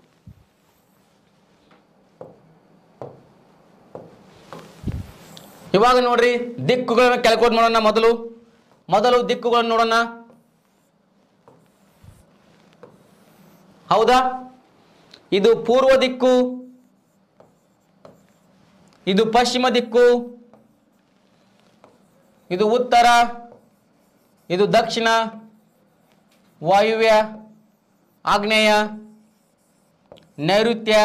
ಇವಾಗ ನೋಡ್ರಿ ದಿಕ್ಕುಗಳನ್ನ ಕ್ಯಾಲ್ಕುಲೇಟ್ ಮಾಡೋಣ ಮೊದಲು ಮೊದಲು ದಿಕ್ಕುಗಳನ್ನು ನೋಡೋಣ ಹೌದಾ ಇದು ಪೂರ್ವ ದಿಕ್ಕು ಇದು ಪಶ್ಚಿಮ ದಿಕ್ಕು ಇದು ಉತ್ತರ ಇದು ದಕ್ಷಿಣ ವಾಯುವ್ಯ ಆಗ್ನೇಯ ನೈಋತ್ಯ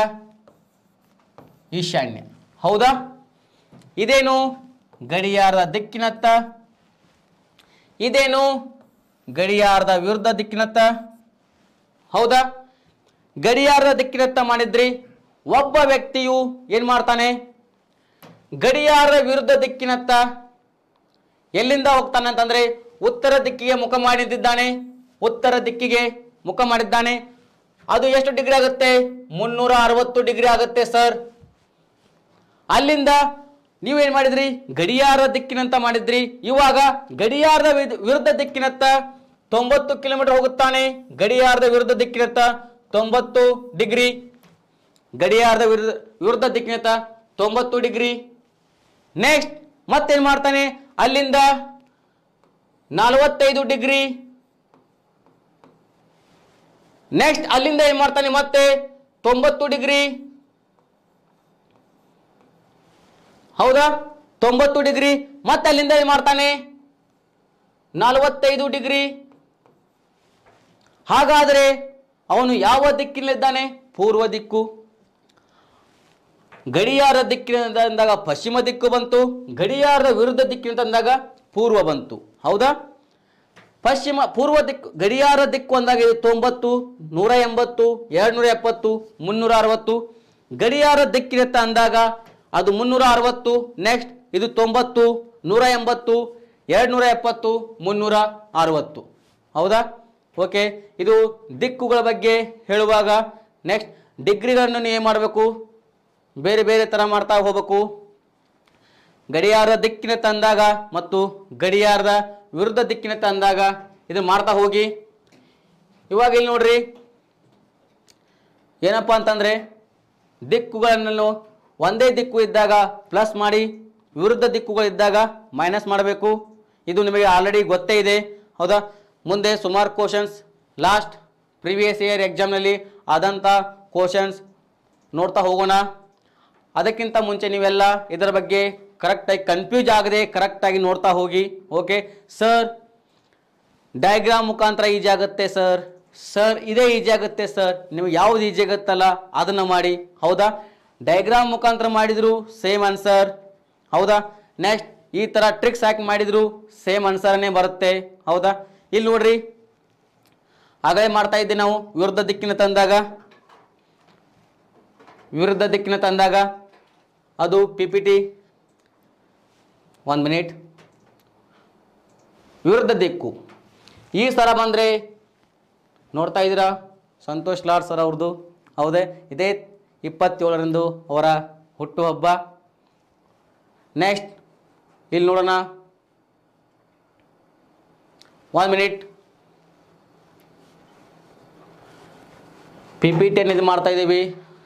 ಈಶಾನ್ಯ ಹೌದಾ ಇದೇನು ಗಡಿಯಾರದ ದಿಕ್ಕಿನತ್ತ ಇದೇನು ಗಡಿಯಾರದ ವಿರುದ್ಧ ದಿಕ್ಕಿನತ್ತ ಹೌದಾ ಗಡಿಯಾರದ ದಿಕ್ಕಿನತ್ತ ಮಾಡಿದ್ರಿ ಒಬ್ಬ ವ್ಯಕ್ತಿಯು ಏನ್ ಮಾಡ್ತಾನೆ ಗಡಿಯಾರದ ವಿರುದ್ಧ ದಿಕ್ಕಿನತ್ತ ಎಲ್ಲಿಂದ ಹೋಗ್ತಾನೆ ಅಂತಂದ್ರೆ ಉತ್ತರ ದಿಕ್ಕಿಗೆ ಮುಖ ಮಾಡಿದ್ದಾನೆ ಉತ್ತರ ದಿಕ್ಕಿಗೆ ಮುಖ ಮಾಡಿದ್ದಾನೆ ಅದು ಎಷ್ಟು ಡಿಗ್ರಿ ಆಗುತ್ತೆ ಮುನ್ನೂರ ಅರವತ್ತು ಡಿಗ್ರಿ ಆಗುತ್ತೆ ಸರ್ ಅಲ್ಲಿಂದ ನೀವೇನ್ ಮಾಡಿದ್ರಿ ಗಡಿಯಾರ ದಿಕ್ಕಿನಂತ ಮಾಡಿದ್ರಿ ಇವಾಗ ಗಡಿಯಾರದ ವಿದ್- ವಿರುದ್ಧ ದಿಕ್ಕಿನತ್ತ ತೊಂಬತ್ತು ಕಿಲೋಮೀಟರ್ ಹೋಗುತ್ತಾನೆ ಗಡಿಯಾರದ ವಿರುದ್ಧ ದಿಕ್ಕಿನತ್ತ ತೊಂಬತ್ತು ಡಿಗ್ರಿ ಗಡಿಯಾರದ ವಿರುದ್ಧ ವಿರುದ್ಧ ದಿಕ್ಕಿನತ್ತ ತೊಂಬತ್ತು ಡಿಗ್ರಿ ನೆಕ್ಸ್ಟ್ ಮತ್ತೇನ್ ಮಾಡ್ತಾನೆ ಅಲ್ಲಿಂದ ನಲವತ್ತೈದು ಡಿಗ್ರಿ ನೆಕ್ಸ್ಟ್ ಅಲ್ಲಿಂದ ಏನ್ ಮಾಡ್ತಾನೆ ಮತ್ತೆ ತೊಂಬತ್ತು ಡಿಗ್ರಿ ಹೌದಾ ತೊಂಬತ್ತು ಡಿಗ್ರಿ ಮತ್ತೆ ಅಲ್ಲಿಂದ ಏನ್ ಮಾಡ್ತಾನೆ ನಲವತ್ತೈದು ಡಿಗ್ರಿ ಹಾಗಾದರೆ ಅವನು ಯಾವ ದಿಕ್ಕಿನಲ್ಲಿದ್ದಾನೆ ಪೂರ್ವ ದಿಕ್ಕು ಗಡಿಯಾರ ದಿಕ್ಕಿನಿಂದ ಅಂದಾಗ ಪಶ್ಚಿಮ ದಿಕ್ಕು ಬಂತು ಗಡಿಯಾರದ ವಿರುದ್ಧ ದಿಕ್ಕಿನಿಂದ ಅಂದಾಗ ಪೂರ್ವ ಬಂತು ಹೌದಾ ಪಶ್ಚಿಮ ಪೂರ್ವ ದಿಕ್ಕು ಗಡಿಯಾರ ದಿಕ್ಕು ಅಂದಾಗ ಇದು ತೊಂಬತ್ತು ನೂರ ಎಂಬತ್ತು ಎರಡ್ನೂರ ಎಪ್ಪತ್ತು ಮುನ್ನೂರ ಅರವತ್ತು ಗಡಿಯಾರ ದಿಕ್ಕಿನತ್ತ ಅಂದಾಗ ಅದು ಮುನ್ನೂರ ಅರವತ್ತು ನೆಕ್ಸ್ಟ್ ಇದು ತೊಂಬತ್ತು ನೂರ ಎಂಬತ್ತು ಎರಡ್ನೂರ ಎಪ್ಪತ್ತು ಮುನ್ನೂರ ಅರವತ್ತು ಹೌದಾ ಓಕೆ ಇದು ದಿಕ್ಕುಗಳ ಬಗ್ಗೆ ಹೇಳುವಾಗ ನೆಕ್ಸ್ಟ್ ಡಿಗ್ರಿಗಳನ್ನು ನೀವು ಏನು ಮಾಡಬೇಕು ಬೇರೆ ಬೇರೆ ಥರ ಮಾಡ್ತಾ ಹೋಗಬೇಕು ಗಡಿಯಾರ ದಿಕ್ಕಿನ ತಂದಾಗ ಮತ್ತು ಗಡಿಯಾರದ ವಿರುದ್ಧ ದಿಕ್ಕಿನ ತಂದಾಗ ಇದು ಮಾಡ್ತಾ ಹೋಗಿ ಇವಾಗ ಇಲ್ಲಿ ನೋಡ್ರಿ ಏನಪ್ಪ ಅಂತಂದರೆ ದಿಕ್ಕುಗಳನ್ನು ಒಂದೇ ದಿಕ್ಕು ಇದ್ದಾಗ ಪ್ಲಸ್ ಮಾಡಿ ವಿರುದ್ಧ ದಿಕ್ಕುಗಳಿದ್ದಾಗ ಮೈನಸ್ ಮಾಡಬೇಕು ಇದು ನಿಮಗೆ ಆಲ್ರೆಡಿ ಗೊತ್ತೇ ಇದೆ ಹೌದಾ ಮುಂದೆ ಸುಮಾರು ಕ್ವಶನ್ಸ್ ಲಾಸ್ಟ್ ಪ್ರಿವಿಯಸ್ ಇಯರ್ ಎಕ್ಸಾಮ್ನಲ್ಲಿ ಆದಂಥ ಕ್ವಶನ್ಸ್ ನೋಡ್ತಾ ಹೋಗೋಣ ಅದಕ್ಕಿಂತ ಮುಂಚೆ ನೀವೆಲ್ಲ ಇದರ ಬಗ್ಗೆ ಕರೆಕ್ಟಾಗಿ ಕನ್ಫ್ಯೂಸ್ ಆಗದೆ ಕರೆಕ್ಟಾಗಿ ನೋಡ್ತಾ ಹೋಗಿ ಓಕೆ ಸರ್ ಡಯಾಗ್ರಾಮ್ ಮುಖಾಂತರ ಈಜಿ ಆಗುತ್ತೆ ಸರ್ ಸರ್ ಇದೇ ಈಜಿ ಆಗುತ್ತೆ ಸರ್ ನಿಮಗೆ ಯಾವ್ದು ಈಜಿ ಆಗುತ್ತಲ್ಲ ಅದನ್ನು ಮಾಡಿ ಹೌದಾ ಡಯಾಗ್ರಾಮ್ ಮುಖಾಂತರ ಮಾಡಿದ್ರು ಸೇಮ್ ಆನ್ಸರ್ ಹೌದಾ ನೆಕ್ಸ್ಟ್ ಈ ಥರ ಟ್ರಿಕ್ಸ್ ಹಾಕಿ ಮಾಡಿದ್ರು ಸೇಮ್ ಆನ್ಸರ್ನೇ ಬರುತ್ತೆ ಹೌದಾ ಇಲ್ಲಿ ನೋಡ್ರಿ ಆಗಲೇ ಮಾಡ್ತಾ ಇದ್ದೆ ನಾವು ವಿರುದ್ಧ ದಿಕ್ಕಿನ ತಂದಾಗ ವಿರುದ್ಧ ದಿಕ್ಕಿನ ತಂದಾಗ ಅದು P P T one minute ವಿರುದ್ಧ ದಿಕ್ಕು ಈ ಸಲ ಬಂದರೆ ನೋಡ್ತಾ ಇದ್ದೀರಾ ಸಂತೋಷ್ ಲಾಡ್ ಸರ್ ಅವ್ರದ್ದು ಹೌದೇ ಇದೇ ಇಪ್ಪತ್ತೇಳರಂದು ಅವರ ಹುಟ್ಟುಹಬ್ಬ ನೆಕ್ಸ್ಟ್ ಇಲ್ಲಿ ನೋಡೋಣ one minute P P T ಇದು ಮಾಡ್ತಾ ಇದ್ದೀವಿ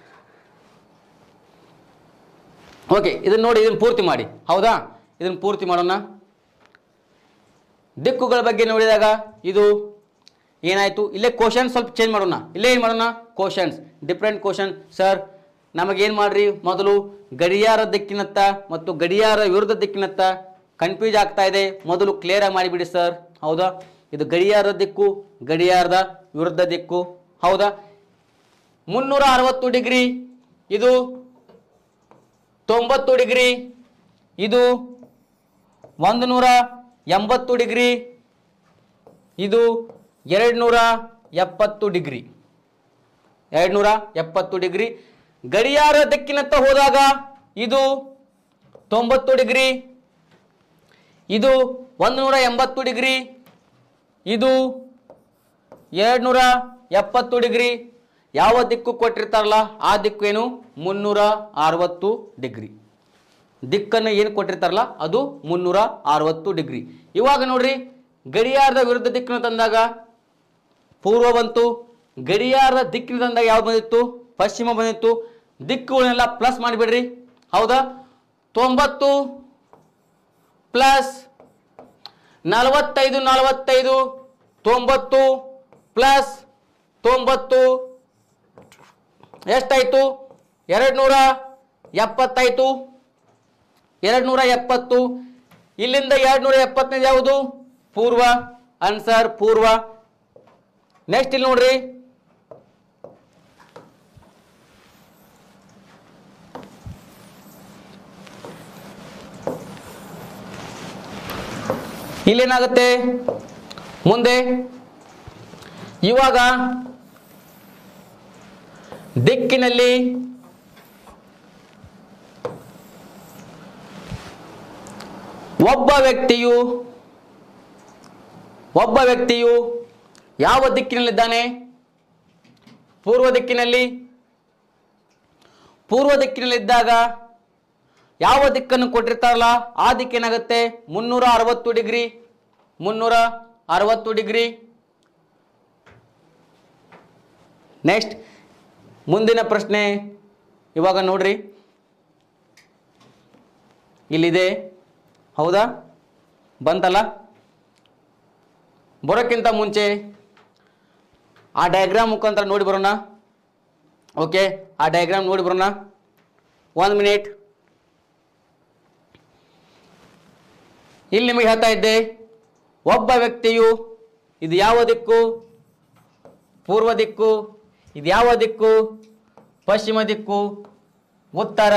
ಓಕೆ ಇದನ್ನ ನೋಡಿ ಇದನ್ನು ಪೂರ್ತಿ ಮಾಡಿ ಹೌದಾ ಇದನ್ನು ಪೂರ್ತಿ ಮಾಡೋಣ ದಿಕ್ಕುಗಳ ಬಗ್ಗೆ ನೋಡಿದಾಗ ಇದು ಏನಾಯಿತು ಇಲ್ಲೇ ಕ್ವಶನ್ ಸ್ವಲ್ಪ ಚೇಂಜ್ ಮಾಡೋಣ ಇಲ್ಲೇ ಏನು ಮಾಡೋಣ ಕ್ವಶನ್ಸ್ ಡಿಫ್ರೆಂಟ್ ಕ್ವಶನ್ ಸರ್ ನಮಗೇನು ಮಾಡ್ರಿ ಮೊದಲು ಗಡಿಯಾರ ದಿಕ್ಕಿನತ್ತ ಮತ್ತು ಗಡಿಯಾರ ವಿರುದ್ಧ ದಿಕ್ಕಿನತ್ತ ಕನ್ಫ್ಯೂಸ್ ಆಗ್ತಾ ಇದೆ ಮೊದಲು ಕ್ಲಿಯರಾಗಿ ಮಾಡಿಬಿಡಿ ಸರ್ ಹೌದಾ ಇದು ಗಡಿಯಾರ ದಿಕ್ಕು ಗಡಿಯಾರದ ವಿರುದ್ಧ ದಿಕ್ಕು ಹೌದಾ ಮುನ್ನೂರ ಅರವತ್ತು ಡಿಗ್ರಿ ಇದು ತೊಂಬತ್ತು ಡಿಗ್ರಿ ಇದು ಒಂದು ನೂರ ಎಂಬತ್ತು ಡಿಗ್ರಿ ಇದು ಎರಡು ನೂರ ಎಪ್ಪತ್ತು ಡಿಗ್ರಿ ಎರಡು ನೂರ ಎಪ್ಪತ್ತು ಡಿಗ್ರಿ ಗಡಿಯಾರ ದಿಕ್ಕಿನತ್ತ ಹೋದಾಗ ಇದು ತೊಂಬತ್ತು ಡಿಗ್ರಿ ಇದು ಒಂದು ನೂರ ಎಂಬತ್ತು ಡಿಗ್ರಿ ಇದು ಎರಡು ನೂರ ಎಪ್ಪತ್ತು ಡಿಗ್ರಿ ಯಾವ ದಿಕ್ಕು ಕೊಟ್ಟಿರ್ತಾರಲ್ಲ ಆ ದಿಕ್ಕು ಏನು ಮುನ್ನೂರ ಅರವತ್ತು ಡಿಗ್ರಿ ದಿಕ್ಕನ್ನು ಏನು ಕೊಟ್ಟಿರ್ತಾರಲ್ಲ ಅದು ಮುನ್ನೂರ ಅರವತ್ತು ಡಿಗ್ರಿ ಇವಾಗ ನೋಡ್ರಿ ಗಡಿಯಾರದ ವಿರುದ್ಧ ದಿಕ್ಕನ್ನು ತಂದಾಗ ಪೂರ್ವ ಬಂತು ಗಡಿಯಾರದ ದಿಕ್ಕಿನ ತಂದಾಗ ಯಾವ್ದು ಬಂದಿತ್ತು ಪಶ್ಚಿಮ ಬಂದಿತ್ತು ದಿಕ್ಕುಗಳನ್ನೆಲ್ಲ ಪ್ಲಸ್ ಮಾಡಿಬಿಡ್ರಿ ಹೌದಾ ತೊಂಬತ್ತು ಪ್ಲಸ್ ನಲವತ್ತೈದು ನಲವತ್ತೈದು ತೊಂಬತ್ತು ಪ್ಲಸ್ ತೊಂಬತ್ತು ಎಷ್ಟಾಯಿತು ಎರಡು ನೂರ ಎಪ್ಪತ್ತಾಯಿತು ಎರಡು ನೂರ ಎಪ್ಪತ್ತು ಇಲ್ಲಿಂದ ಎರಡು ನೂರ ಎಪ್ಪತ್ತೈದು ಯಾವುದು ಪೂರ್ವ ಆನ್ಸರ್ ಪೂರ್ವ ನೆಕ್ಸ್ಟ್ ಇಲ್ಲಿ ನೋಡ್ರಿ ಇಲ್ಲೇನಾಗುತ್ತೆ ಮುಂದೆ ಇವಾಗ ದಿಕ್ಕಿನಲ್ಲಿ ಒಬ್ಬ ವ್ಯಕ್ತಿಯು ಒಬ್ಬ ವ್ಯಕ್ತಿಯು ಯಾವ ದಿಕ್ಕಿನಲ್ಲಿದ್ದಾನೆ ಪೂರ್ವ ದಿಕ್ಕಿನಲ್ಲಿ ಪೂರ್ವ ದಿಕ್ಕಿನಲ್ಲಿದ್ದಾಗ ಯಾವ ದಿಕ್ಕನ್ನು ಕೊಟ್ಟಿರ್ತಾರಲ್ಲ ಆ ದಿಕ್ಕೇನಾಗುತ್ತೆ ಮುನ್ನೂರ ಅರವತ್ತು ಡಿಗ್ರಿ ಮುನ್ನೂರ ಅರವತ್ತು ಡಿಗ್ರಿ ನೆಕ್ಸ್ಟ್ ಮುಂದಿನ ಪ್ರಶ್ನೆ ಇವಾಗ ನೋಡ್ರಿ ಇಲ್ಲಿದೆ ಹೌದಾ ಬಂತಲ್ಲ ಬರೋಕ್ಕಿಂತ ಮುಂಚೆ ಆ ಡಯಾಗ್ರಾಮ್ ಮುಖಾಂತರ ನೋಡಿ ಬರೋಣ ಓಕೆ ಆ ಡಯಾಗ್ರಾಮ್ ನೋಡಿ ಬರೋಣ ಒಂದು ಮಿನಿಟ್ ಇಲ್ಲಿ ನಿಮಗೆ ಹೇಳ್ತಾ ಇದ್ದೆ ಒಬ್ಬ ವ್ಯಕ್ತಿಯು ಇದು ಯಾವ ದಿಕ್ಕು ಪೂರ್ವ ದಿಕ್ಕು ಇದು ಯಾವ ದಿಕ್ಕು ಪಶ್ಚಿಮ ದಿಕ್ಕು ಉತ್ತರ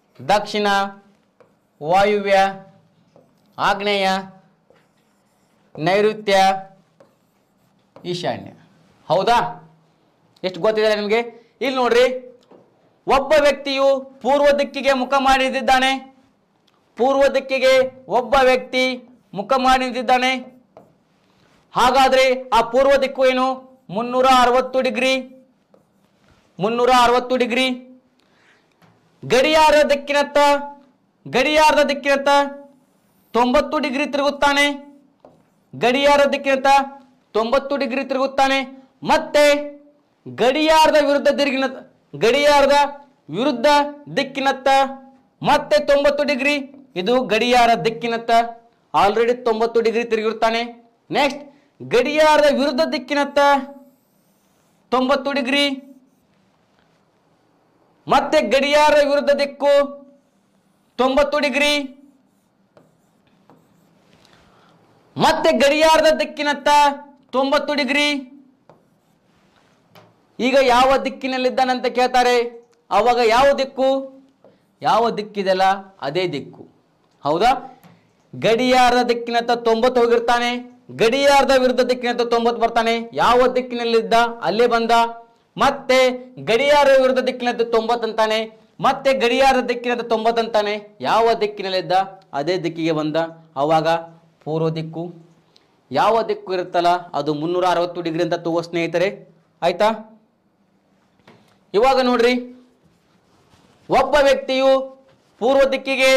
ದಕ್ಷಿಣ ವಾಯುವ್ಯ ಆಗ್ನೇಯ ನೈಋತ್ಯ ಈಶಾನ್ಯ ಹೌದಾ ಎಷ್ಟು ಗೊತ್ತಿದೆ ನಿಮಗೆ ಇಲ್ಲಿ ನೋಡ್ರಿ ಒಬ್ಬ ವ್ಯಕ್ತಿಯು ಪೂರ್ವ ದಿಕ್ಕಿಗೆ ಮುಖ ಮಾಡಿ ನಿಂತಿದ್ದಾನೆ ಪೂರ್ವ ದಿಕ್ಕಿಗೆ ಒಬ್ಬ ವ್ಯಕ್ತಿ ಮುಖ ಮಾಡಿ ನಿಂತಿದ್ದಾನೆ ಹಾಗಾದ್ರೆ ಆ ಪೂರ್ವ ದಿಕ್ಕು ಏನು ಮುನ್ನೂರ ಅರವತ್ತು ಡಿಗ್ರಿ ಮುನ್ನೂರ ಅರವತ್ತು ಡಿಗ್ರಿ ಗಡಿಯಾರ ದಿಕ್ಕಿನತ್ತ ಗಡಿಯಾರದ ದಿಕ್ಕಿನತ್ತ ತೊಂಬತ್ತು ಡಿಗ್ರಿ ತಿರುಗುತ್ತಾನೆ ಗಡಿಯಾರ ದಿಕ್ಕಿನತ್ತ ತೊಂಬತ್ತು ಡಿಗ್ರಿ ತಿರುಗುತ್ತಾನೆ ಮತ್ತೆ ಗಡಿಯಾರದ ವಿರುದ್ಧ ದಿರುಗಿನ ಗಡಿಯಾರದ ವಿರುದ್ಧ ದಿಕ್ಕಿನತ್ತ ಮತ್ತೆ ತೊಂಬತ್ತು ಡಿಗ್ರಿ ಇದು ಗಡಿಯಾರ ದಿಕ್ಕಿನತ್ತ ಆಲ್ರೆಡಿ ತೊಂಬತ್ತು ಡಿಗ್ರಿ ತಿರುಗಿರುತ್ತಾನೆ ನೆಕ್ಸ್ಟ್ ಗಡಿಯಾರದ ವಿರುದ್ಧ ದಿಕ್ಕಿನತ್ತ ತೊಂಬತ್ತು ಡಿಗ್ರಿ ಮತ್ತೆ ಗಡಿಯಾರ ವಿರುದ್ಧ ದಿಕ್ಕು ತೊಂಬತ್ತು ಡಿಗ್ರಿ ಮತ್ತೆ ಗಡಿಯಾರದ ದಿಕ್ಕಿನತ್ತ ತೊಂಬತ್ತು ಡಿಗ್ರಿ ಈಗ ಯಾವ ದಿಕ್ಕಿನಲ್ಲಿದ್ದಾನಂತ ಕೇಳ್ತಾರೆ ಅವಾಗ ಯಾವ ದಿಕ್ಕು ಯಾವ ದಿಕ್ಕಿದೆಲ್ಲ ಅದೇ ದಿಕ್ಕು ಹೌದಾ ಗಡಿಯಾರದ ದಿಕ್ಕಿನತ್ತ ತೊಂಬತ್ತು ಹೋಗಿರ್ತಾನೆ ಗಡಿಯಾರದ ವಿರುದ್ಧ ದಿಕ್ಕಿನತ್ತ ತೊಂಬತ್ತು ಬರ್ತಾನೆ ಯಾವ ದಿಕ್ಕಿನಲ್ಲಿದ್ದ ಅಲ್ಲೇ ಬಂದ ಮತ್ತೆ ಗಡಿಯಾರ ವಿರುದ್ಧ ದಿಕ್ಕಿನತ್ತ ತೊಂಬತ್ತು ಅಂತಾನೆ ಮತ್ತೆ ಗಡಿಯಾರ ದಿಕ್ಕಿನತ್ತ ತೊಂಬತ್ತು ಅಂತಾನೆ ಯಾವ ದಿಕ್ಕಿನಲ್ಲಿದ್ದ ಅದೇ ದಿಕ್ಕಿಗೆ ಬಂದ ಅವಾಗ ಪೂರ್ವ ದಿಕ್ಕು ಯಾವ ದಿಕ್ಕು ಇರುತ್ತಲ್ಲ ಅದು ಮುನ್ನೂರ ಅರವತ್ತು ಡಿಗ್ರಿ ಅಂತ ತಗೋ ಸ್ನೇಹಿತರೆ ಆಯ್ತಾ ಇವಾಗ ನೋಡ್ರಿ ಒಬ್ಬ ವ್ಯಕ್ತಿಯು ಪೂರ್ವ ದಿಕ್ಕಿಗೆ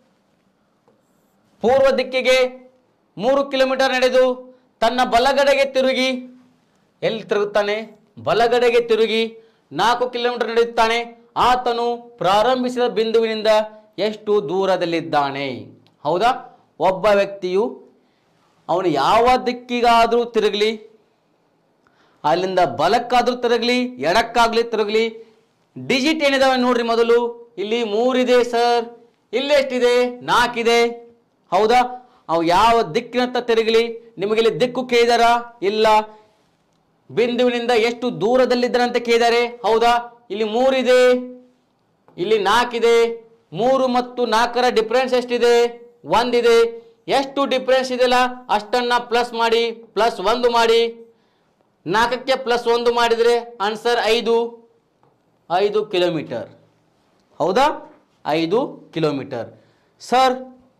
ಪೂರ್ವ ದಿಕ್ಕಿಗೆ ಮೂರು ಕಿಲೋಮೀಟರ್ ನಡೆದು ತನ್ನ ಬಲಗಡೆಗೆ ತಿರುಗಿ ಎಲ್ಲಿ ತಿರುಗುತ್ತಾನೆ ಬಲಗಡೆಗೆ ತಿರುಗಿ ನಾಲ್ಕು ಕಿಲೋಮೀಟರ್ ನಡೆಯುತ್ತಾನೆ ಆತನು ಪ್ರಾರಂಭಿಸಿದ ಬಿಂದುವಿನಿಂದ ಎಷ್ಟು ದೂರದಲ್ಲಿದ್ದಾನೆ ಹೌದಾ ಒಬ್ಬ ವ್ಯಕ್ತಿಯು ಅವನು ಯಾವ ದಿಕ್ಕಿಗಾದರೂ ತಿರುಗಲಿ ಅಲ್ಲಿಂದ ಬಲಕ್ಕಾದ್ರೂ ತಿರುಗಲಿ ಎಡಕ್ಕಾಗ್ಲಿ ತಿರುಗಲಿ ಡಿಜಿಟ್ ಏನಿದಾವೆ ನೋಡ್ರಿ ಮೊದಲು ಇಲ್ಲಿ ಮೂರಿದೆ ಸರ್ ಇಲ್ಲಿ ಎಷ್ಟಿದೆ ನಾಲ್ಕಿದೆ ಹೌದಾ ಅವು ಯಾವ ದಿಕ್ಕಿನತ್ತ ತಿರುಗಲಿ ನಿಮಗೆ ಇಲ್ಲಿ ದಿಕ್ಕು ಕೇಳಿದಾರ ಇಲ್ಲ ಬಿಂದುವಿನಿಂದ ಎಷ್ಟು ದೂರದಲ್ಲಿದ್ದಾರೆ ಅಂತ ಕೇಳಿದ್ದಾರೆ ಹೌದಾ ಇಲ್ಲಿ ಮೂರಿದೆ ಇಲ್ಲಿ ನಾಲ್ಕಿದೆ ಮೂರು ಮತ್ತು ನಾಲ್ಕರ ಡಿಫ್ರೆನ್ಸ್ ಎಷ್ಟಿದೆ ಒಂದಿದೆ ಎಷ್ಟು ಡಿಫ್ರೆನ್ಸ್ ಇದೆಯಲ್ಲ ಅಷ್ಟನ್ನ ಪ್ಲಸ್ ಮಾಡಿ ಪ್ಲಸ್ ಒಂದು ಮಾಡಿ ನಾಲ್ಕಕ್ಕೆ ಪ್ಲಸ್ ಒಂದು ಮಾಡಿದರೆ ಆನ್ಸರ್ ಐದು ಐದು ಕಿಲೋಮೀಟರ್ ಹೌದಾ ಐದು ಕಿಲೋಮೀಟರ್ ಸರ್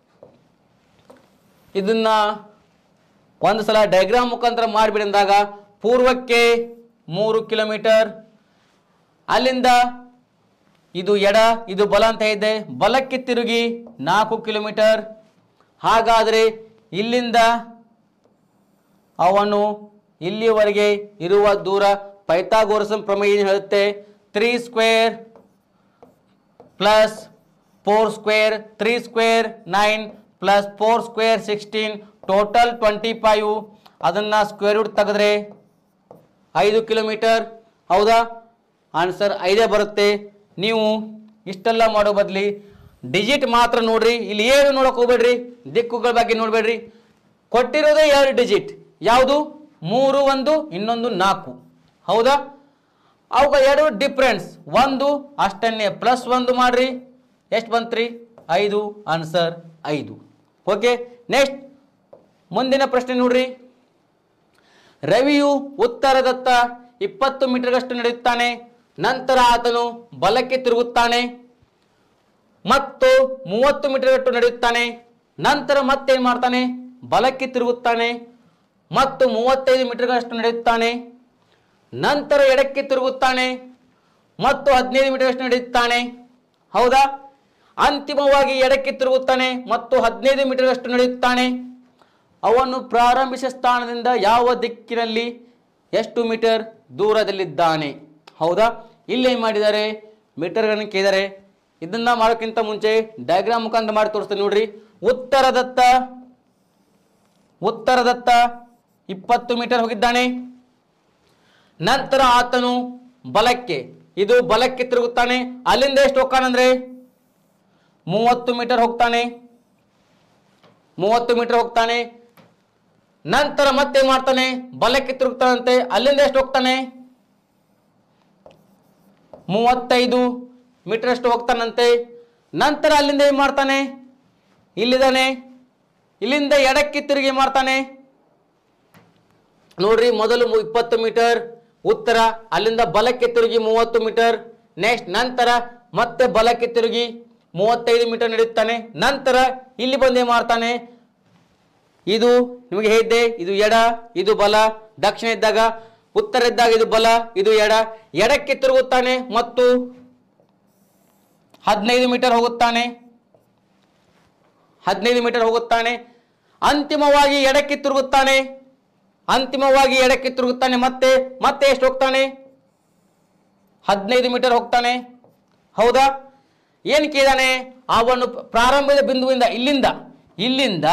ಇದನ್ನ ಒಂದು ಸಲ ಡಯಾಗ್ರಾಮ್ ಮುಖಾಂತರ ಮಾಡಿಬಿಡಿ ಅಂದಾಗ ಪೂರ್ವಕ್ಕೆ ಮೂರು ಕಿಲೋಮೀಟರ್ ಅಲ್ಲಿಂದ ಇದು ಎಡ ಇದು ಬಲ ಅಂತ ಇದೆ ಬಲಕ್ಕೆ ತಿರುಗಿ ನಾಲ್ಕು ಕಿಲೋಮೀಟರ್ ಹಾಗಾದರೆ ಇಲ್ಲಿಂದ ಅವನು ಇಲ್ಲಿವರೆಗೆ ಇರುವ ದೂರ ಪೈಥಾಗೋರಸನ್ ಪ್ರಮೇಯ ಏನು ಹೇಳುತ್ತೆ three square plus four square three square nine plus four square sixteen total twenty five ಅದನ್ನು ಸ್ಕ್ವೇರ್ ರೂಟ್ ತೆಗೆದ್ರೆ ಐದು ಕಿಲೋಮೀಟರ್ ಹೌದಾ ಆನ್ಸರ್ ಐದೇ ಬರುತ್ತೆ ನೀವು ಇಷ್ಟೆಲ್ಲ ಮಾಡೋ ಬದಲಿ ಡಿಜಿಟ್ ಮಾತ್ರ ನೋಡ್ರಿ ಇಲ್ಲಿ ಏನು ನೋಡಕ್ ಹೋಗ್ಬೇಡ್ರಿ ದಿಕ್ಕುಗಳ ಬಗ್ಗೆ ನೋಡ್ಬೇಡ್ರಿ ಕೊಟ್ಟಿರೋದೇ ಎರಡು ಡಿಜಿಟ್ ಯಾವುದು ಮೂರು ಒಂದು ಇನ್ನೊಂದು ನಾಲ್ಕು ಹೌದಾ ಅವುಗಳ ಎರಡು ಡಿಫ್ರೆನ್ಸ್ ಒಂದು ಅಷ್ಟನ್ನೇ ಪ್ಲಸ್ ಒಂದು ಮಾಡ್ರಿ ಎಷ್ಟು ಬಂತ್ರಿ ಐದು ಆನ್ಸರ್ ಐದು ಓಕೆ ನೆಕ್ಸ್ಟ್ ಮುಂದಿನ ಪ್ರಶ್ನೆ ನೋಡ್ರಿ ರವಿಯು ಉತ್ತರದತ್ತ ಇಪ್ಪತ್ತು ಮೀಟರ್ಗಷ್ಟು ನಡೆಯುತ್ತಾನೆ ನಂತರ ಆತನು ಬಲಕ್ಕೆ ತಿರುಗುತ್ತಾನೆ ಮತ್ತು ಮೂವತ್ತು ಮೀಟರ್ಗಟ್ಟು ನಡೆಯುತ್ತಾನೆ ನಂತರ ಮತ್ತೇನು ಮಾಡ್ತಾನೆ ಬಲಕ್ಕೆ ತಿರುಗುತ್ತಾನೆ ಮತ್ತು ಮೂವತ್ತೈದು ಮೀಟರ್ಗಳಷ್ಟು ನಡೆಯುತ್ತಾನೆ ನಂತರ ಎಡಕ್ಕೆ ತಿರುಗುತ್ತಾನೆ ಮತ್ತು ಹದಿನೈದು ಮೀಟರ್ಗಳಷ್ಟು ನಡೆಯುತ್ತಾನೆ ಹೌದಾ ಅಂತಿಮವಾಗಿ ಎಡಕ್ಕೆ ತಿರುಗುತ್ತಾನೆ ಮತ್ತು ಹದಿನೈದು ಮೀಟರ್ಗಳಷ್ಟು ನಡೆಯುತ್ತಾನೆ ಅವನು ಪ್ರಾರಂಭಿಸಿದ ಸ್ಥಾನದಿಂದ ಯಾವ ದಿಕ್ಕಿನಲ್ಲಿ ಎಷ್ಟು ಮೀಟರ್ ದೂರದಲ್ಲಿದ್ದಾನೆ ಹೌದಾ ಇಲ್ಲೇನು ಮಾಡಿದ್ದಾರೆ ಮೀಟರ್ಗಳನ್ನು ಕೇಳಿದ್ದಾರೆ ಇದನ್ನ ಮಾಡೋಕ್ಕಿಂತ ಮುಂಚೆ ಡಯಾಗ್ರಾಮ್ ಮುಖಾಂತರ ಮಾಡಿ ತೋರಿಸ್ತೀನಿ ನೋಡ್ರಿ ಉತ್ತರದತ್ತ ಉತ್ತರದತ್ತ ಇಪ್ಪತ್ತು ಮೀಟರ್ ಹೋಗಿದ್ದಾನೆ ನಂತರ ಆತನು ಬಲಕ್ಕೆ ಇದು ಬಲಕ್ಕೆ ತಿರುಗುತ್ತಾನೆ ಅಲ್ಲಿಂದ ಎಷ್ಟು ಹೋಗ್ತಾನಂದ್ರೆ ಮೂವತ್ತು ಮೀಟರ್ ಹೋಗ್ತಾನೆ ಮೂವತ್ತು ಮೀಟರ್ ಹೋಗ್ತಾನೆ ನಂತರ ಮತ್ತೆ ಏನ್ ಮಾಡ್ತಾನೆ ಬಲಕ್ಕೆ ತಿರುಗ್ತಾನಂತೆ ಅಲ್ಲಿಂದ ಎಷ್ಟು ಹೋಗ್ತಾನೆ ಮೂವತ್ತೈದು ಮೀಟರ್ ಅಷ್ಟು ಹೋಗ್ತಾನಂತೆ ನಂತರ ಅಲ್ಲಿಂದ ಏನ್ ಮಾಡ್ತಾನೆ ಇಲ್ಲಿದ್ದಾನೆ ಇಲ್ಲಿಂದ ಎಡಕ್ಕೆ ತಿರುಗಿ ಏನ್ ಮಾಡ್ತಾನೆ ನೋಡ್ರಿ ಮೊದಲು ಮು- ಇಪ್ಪತ್ತು ಮೀಟರ್ ಉತ್ತರ ಅಲ್ಲಿಂದ ಬಲಕ್ಕೆ ತಿರುಗಿ ಮೂವತ್ತು ಮೀಟರ್ ನೆಕ್ಸ್ಟ್ ನಂತರ ಮತ್ತೆ ಬಲಕ್ಕೆ ತಿರುಗಿ ಮೂವತ್ತೈದು ಮೀಟರ್ ನಡೆಯುತ್ತಾನೆ ನಂತರ ಇಲ್ಲಿ ಬಂದೇ ಮಾಡ್ತಾನೆ ಇದು ನಿಮಗೆ ಹೇಳಿದ್ದೆ ಇದು ಎಡ ಇದು ಬಲ ದಕ್ಷಿಣ ಇದ್ದಾಗ ಉತ್ತರ ಇದ್ದಾಗ ಇದು ಬಲ ಇದು ಎಡ ಎಡಕ್ಕೆ ತಿರುಗುತ್ತಾನೆ ಮತ್ತು ಹದಿನೈದು ಮೀಟರ್ ಹೋಗುತ್ತಾನೆ ಹದಿನೈದು ಮೀಟರ್ ಹೋಗುತ್ತಾನೆ ಅಂತಿಮವಾಗಿ ಎಡಕ್ಕೆ ತಿರುಗುತ್ತಾನೆ ಅಂತಿಮವಾಗಿ ಎಡಕ್ಕೆ ತಿರುಗುತ್ತಾನೆ ಮತ್ತೆ ಮತ್ತೆ ಎಷ್ಟು ಹೋಗ್ತಾನೆ ಹದಿನೈದು ಮೀಟರ್ ಹೋಗ್ತಾನೆ ಹೌದಾ ಏನು ಕೇಳಿದಾನೆ ಅವನು ಪ್ರಾರಂಭದ ಬಿಂದುವಿಂದ ಇಲ್ಲಿಂದ ಇಲ್ಲಿಂದ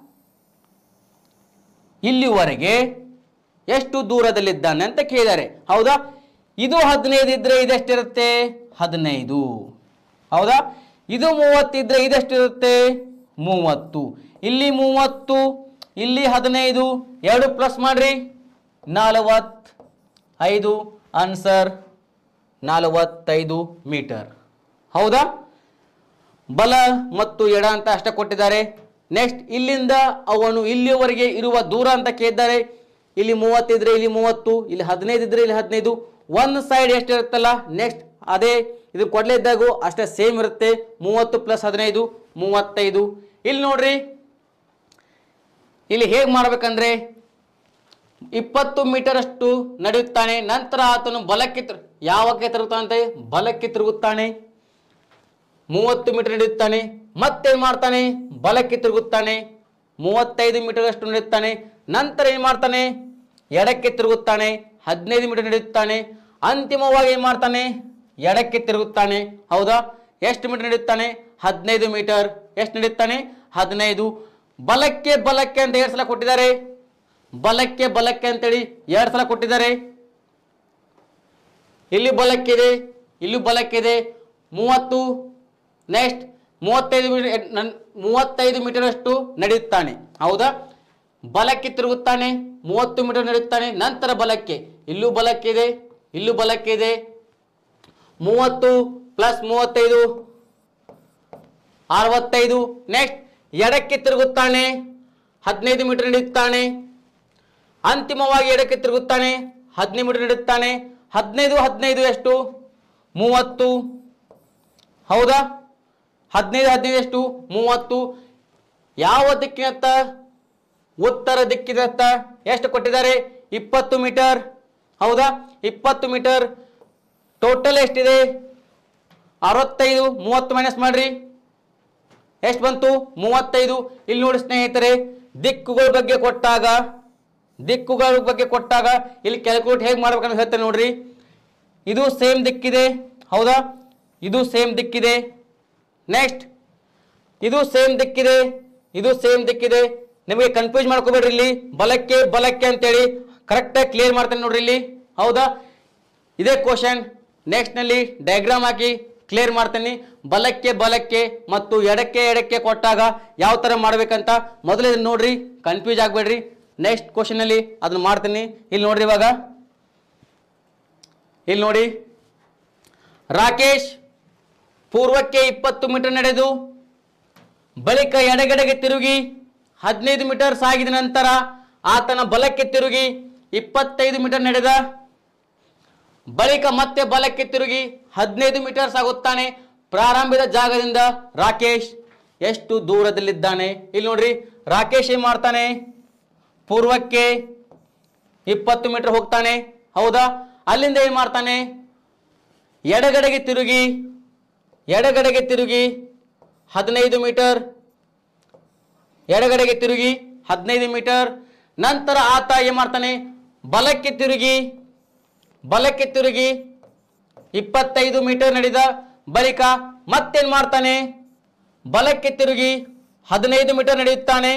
ಇಲ್ಲಿವರೆಗೆ ಎಷ್ಟು ದೂರದಲ್ಲಿದ್ದಾನೆ ಅಂತ ಕೇಳಿದ್ದಾರೆ ಹೌದಾ ಇದು ಹದಿನೈದು ಇದ್ರೆ ಇದೆಷ್ಟಿರುತ್ತೆ ಹದಿನೈದು ಹೌದಾ ಇದು ಮೂವತ್ತಿದ್ರೆ ಇದೆಷ್ಟಿರುತ್ತೆ ಮೂವತ್ತು ಇಲ್ಲಿ ಮೂವತ್ತು ಇಲ್ಲಿ ಹದಿನೈದು ಎರಡು ಪ್ಲಸ್ ಮಾಡ್ರಿ ನಲವತ್ ಐದು ಆನ್ಸರ್ ನಲವತ್ತೈದು ಮೀಟರ್ ಹೌದಾ ಬಲ ಮತ್ತು ಎಡ ಅಂತ ಅಷ್ಟೇ ಕೊಟ್ಟಿದ್ದಾರೆ ನೆಕ್ಸ್ಟ್ ಇಲ್ಲಿಂದ ಅವನು ಇಲ್ಲಿಯವರೆಗೆ ಇರುವ ದೂರ ಅಂತ ಕೇಳಿದ್ದಾರೆ ಇಲ್ಲಿ ಮೂವತ್ತಿದ್ರೆ ಇಲ್ಲಿ ಮೂವತ್ತು ಇಲ್ಲಿ ಹದಿನೈದು ಇದ್ರೆ ಇಲ್ಲಿ ಹದಿನೈದು ಒಂದು ಸೈಡ್ ಎಷ್ಟಿರುತ್ತಲ್ಲ ನೆಕ್ಸ್ಟ್ ಅದೇ ಇದು ಕೊಡ್ಲೇ ಇದ್ದಾಗೂ ಅಷ್ಟೇ ಸೇಮ್ ಇರುತ್ತೆ ಮೂವತ್ತು ಪ್ಲಸ್ ಹದಿನೈದು ಮೂವತ್ತೈದು ಇಲ್ಲಿ ನೋಡ್ರಿ ಇಲ್ಲಿ ಹೇಗೆ ಮಾಡ್ಬೇಕಂದ್ರೆ ಇಪ್ಪತ್ತು ಮೀಟರ್ ಅಷ್ಟು ನಡೆಯುತ್ತಾನೆ ನಂತರ ಆತನು ಬಲಕ್ಕೆ ತಿರು ಯಾವಕ್ಕೆ ತಿರುಗುತ್ತಾನಂತೆ ಬಲಕ್ಕೆ ತಿರುಗುತ್ತಾನೆ ಮೂವತ್ತು ಮೀಟರ್ ನಡೆಯುತ್ತಾನೆ ಮತ್ತೇನು ಮಾಡ್ತಾನೆ ಬಲಕ್ಕೆ ತಿರುಗುತ್ತಾನೆ ಮೂವತ್ತೈದು ಮೀಟರ್ ಅಷ್ಟು ನಡೆಯುತ್ತಾನೆ ನಂತರ ಏನು ಮಾಡ್ತಾನೆ ಎಡಕ್ಕೆ ತಿರುಗುತ್ತಾನೆ ಹದಿನೈದು ಮೀಟರ್ ನಡೆಯುತ್ತಾನೆ ಅಂತಿಮವಾಗಿ ಏನು ಮಾಡ್ತಾನೆ ಎಡಕ್ಕೆ ತಿರುಗುತ್ತಾನೆ ಹೌದಾ ಎಷ್ಟು ಮೀಟರ್ ನಡೆಯುತ್ತಾನೆ ಹದಿನೈದು ಮೀಟರ್ ಎಷ್ಟು ನಡೆಯುತ್ತಾನೆ ಹದಿನೈದು ಬಲಕ್ಕೆ ಬಲಕ್ಕೆ ಅಂತ ಎರಡು ಸಲ ಕೊಟ್ಟಿದ್ದಾರೆ ಬಲಕ್ಕೆ ಬಲಕ್ಕೆ ಅಂತೇಳಿ ಎರಡು ಸಲ ಕೊಟ್ಟಿದ್ದಾರೆ ಇಲ್ಲಿ ಬಲಕ್ಕಿದೆ ಇಲ್ಲೂ ಬಲಕ್ಕಿದೆ ಮೂವತ್ತು ನೆಕ್ಸ್ಟ್ ಮೂವತ್ತೈದು ಮೀಟರ್ ನನ್ ಮೂವತ್ತೈದು ಮೀಟರ್ ಅಷ್ಟು ನಡೆಯುತ್ತಾನೆ ಹೌದಾ ಬಲಕ್ಕೆ ತಿರುಗುತ್ತಾನೆ ಮೂವತ್ತು ಮೀಟರ್ ನಡೆಯುತ್ತಾನೆ ನಂತರ ಬಲಕ್ಕೆ ಇಲ್ಲೂ ಬಲಕ್ಕಿದೆ ಇಲ್ಲೂ ಬಲಕ್ಕಿದೆ ಮೂವತ್ತು ಪ್ಲಸ್ ಮೂವತ್ತೈದು ಅರವತ್ತೈದು ನೆಕ್ಸ್ಟ್ ಎಡಕ್ಕೆ ತಿರುಗುತ್ತಾನೆ ಹದಿನೈದು ಮೀಟರ್ ನಡೆಯುತ್ತಾನೆ ಅಂತಿಮವಾಗಿ ಎಡಕ್ಕೆ ತಿರುಗುತ್ತಾನೆ ಹದಿನೈದು ಮೀಟರ್ ನಡೆಯುತ್ತಾನೆ ಹದಿನೈದು ಹದಿನೈದು ಎಷ್ಟು ಮೂವತ್ತು ಹೌದಾ ಹದಿನೈದು ಹದಿನೈದು ಎಷ್ಟು ಮೂವತ್ತು ಯಾವ ದಿಕ್ಕಿನತ್ತ ಉತ್ತರ ದಿಕ್ಕಿನತ್ತ ಎಷ್ಟು ಕೊಟ್ಟಿದ್ದಾರೆ ಇಪ್ಪತ್ತು ಮೀಟರ್ ಹೌದಾ ಇಪ್ಪತ್ತು ಮೀಟರ್ ಟೋಟಲ್ ಎಷ್ಟಿದೆ ಅರವತ್ತೈದು ಮೂವತ್ತು ಮೈನಸ್ ಮಾಡ್ರಿ ಎಷ್ಟು ಬಂತು ಮೂವತ್ತೈದು ಇಲ್ಲಿ ನೋಡಿ ಸ್ನೇಹಿತರೆ ದಿಕ್ಕುಗಳ ಬಗ್ಗೆ ಕೊಟ್ಟಾಗ ದಿಕ್ಕುಗಳ ಬಗ್ಗೆ ಕೊಟ್ಟಾಗ ಇಲ್ಲಿ ಕ್ಯಾಲ್ಕುಲೇಟ್ ಹೇಗೆ ಮಾಡ್ಬೇಕಂತ ಹೇಳ್ತೇನೆ ನೋಡ್ರಿ ಇದು ಸೇಮ್ ದಿಕ್ಕಿದೆ ಹೌದಾ ಇದು ಸೇಮ್ ದಿಕ್ಕಿದೆ ನೆಕ್ಸ್ಟ್ ಇದು ಸೇಮ್ ದಿಕ್ಕಿದೆ ಇದು ಸೇಮ್ ದಿಕ್ಕಿದೆ ನಿಮಗೆ ಕನ್ಫ್ಯೂಸ್ ಮಾಡ್ಕೋಬೇಡ್ರಿ ಇಲ್ಲಿ ಬಲಕ್ಕೆ ಬಲಕ್ಕೆ ಅಂತೇಳಿ ಕರೆಕ್ಟಾಗಿ ಕ್ಲಿಯರ್ ಮಾಡ್ತೇನೆ ನೋಡ್ರಿ ಇಲ್ಲಿ ಹೌದಾ ಇದೇ ಕ್ವಶನ್ ನೆಕ್ಸ್ಟ್ನಲ್ಲಿ ಡಯಾಗ್ರಾಮ್ ಹಾಕಿ ಕ್ಲಿಯರ್ ಮಾಡ್ತೀನಿ ಬಲಕ್ಕೆ ಬಲಕ್ಕೆ ಮತ್ತು ಎಡಕ್ಕೆ ಎಡಕ್ಕೆ ಕೊಟ್ಟಾಗ ಯಾವ ಥರ ಮಾಡ್ಬೇಕಂತ ಮೊದಲು ಇದನ್ನ ನೋಡ್ರಿ ಕನ್ಫ್ಯೂಸ್ ಆಗಬೇಡ್ರಿ ನೆಕ್ಸ್ಟ್ ಕ್ವಶನಲ್ಲಿ ಅದನ್ನ ಮಾಡ್ತೀನಿ ಇಲ್ಲಿ ನೋಡ್ರಿ ಇವಾಗ ಇಲ್ಲಿ ನೋಡಿ ರಾಕೇಶ್ ಪೂರ್ವಕ್ಕೆ ಇಪ್ಪತ್ತು ಮೀಟರ್ ನಡೆದು ಬಳಿಕ ಎಡಗಡೆಗೆ ತಿರುಗಿ ಹದಿನೈದು ಮೀಟರ್ ಸಾಗಿದ ನಂತರ ಆತನ ಬಲಕ್ಕೆ ತಿರುಗಿ ಇಪ್ಪತ್ತೈದು ಮೀಟರ್ ನಡೆದ ಬಳಿಕ ಮತ್ತೆ ಬಲಕ್ಕೆ ತಿರುಗಿ ಹದಿನೈದು ಮೀಟರ್ ಸಾಗುತ್ತಾನೆ ಪ್ರಾರಂಭದ ಜಾಗದಿಂದ ರಾಕೇಶ್ ಎಷ್ಟು ದೂರದಲ್ಲಿದ್ದಾನೆ ಇಲ್ಲಿ ನೋಡ್ರಿ ರಾಕೇಶ್ ಏನ್ ಮಾಡ್ತಾನೆ ಪೂರ್ವಕ್ಕೆ ಇಪ್ಪತ್ತು ಮೀಟರ್ ಹೋಗ್ತಾನೆ ಹೌದಾ ಅಲ್ಲಿಂದ ಏನ್ ಮಾಡ್ತಾನೆ ಎಡಗಡೆಗೆ ತಿರುಗಿ ಎಡಗಡೆಗೆ ತಿರುಗಿ ಹದಿನೈದು ಮೀಟರ್ ಎಡಗಡೆಗೆ ತಿರುಗಿ ಹದಿನೈದು ಮೀಟರ್ ನಂತರ ಆತ ಏನ್ ಮಾಡ್ತಾನೆ ಬಲಕ್ಕೆ ತಿರುಗಿ ಬಲಕ್ಕೆ ತಿರುಗಿ ಇಪ್ಪತ್ತೈದು ಮೀಟರ್ ನಡೆದ ಬಳಿಕ ಮತ್ತೇನ್ ಮಾಡ್ತಾನೆ ಬಲಕ್ಕೆ ತಿರುಗಿ ಹದಿನೈದು ಮೀಟರ್ ನಡೆಯುತ್ತಾನೆ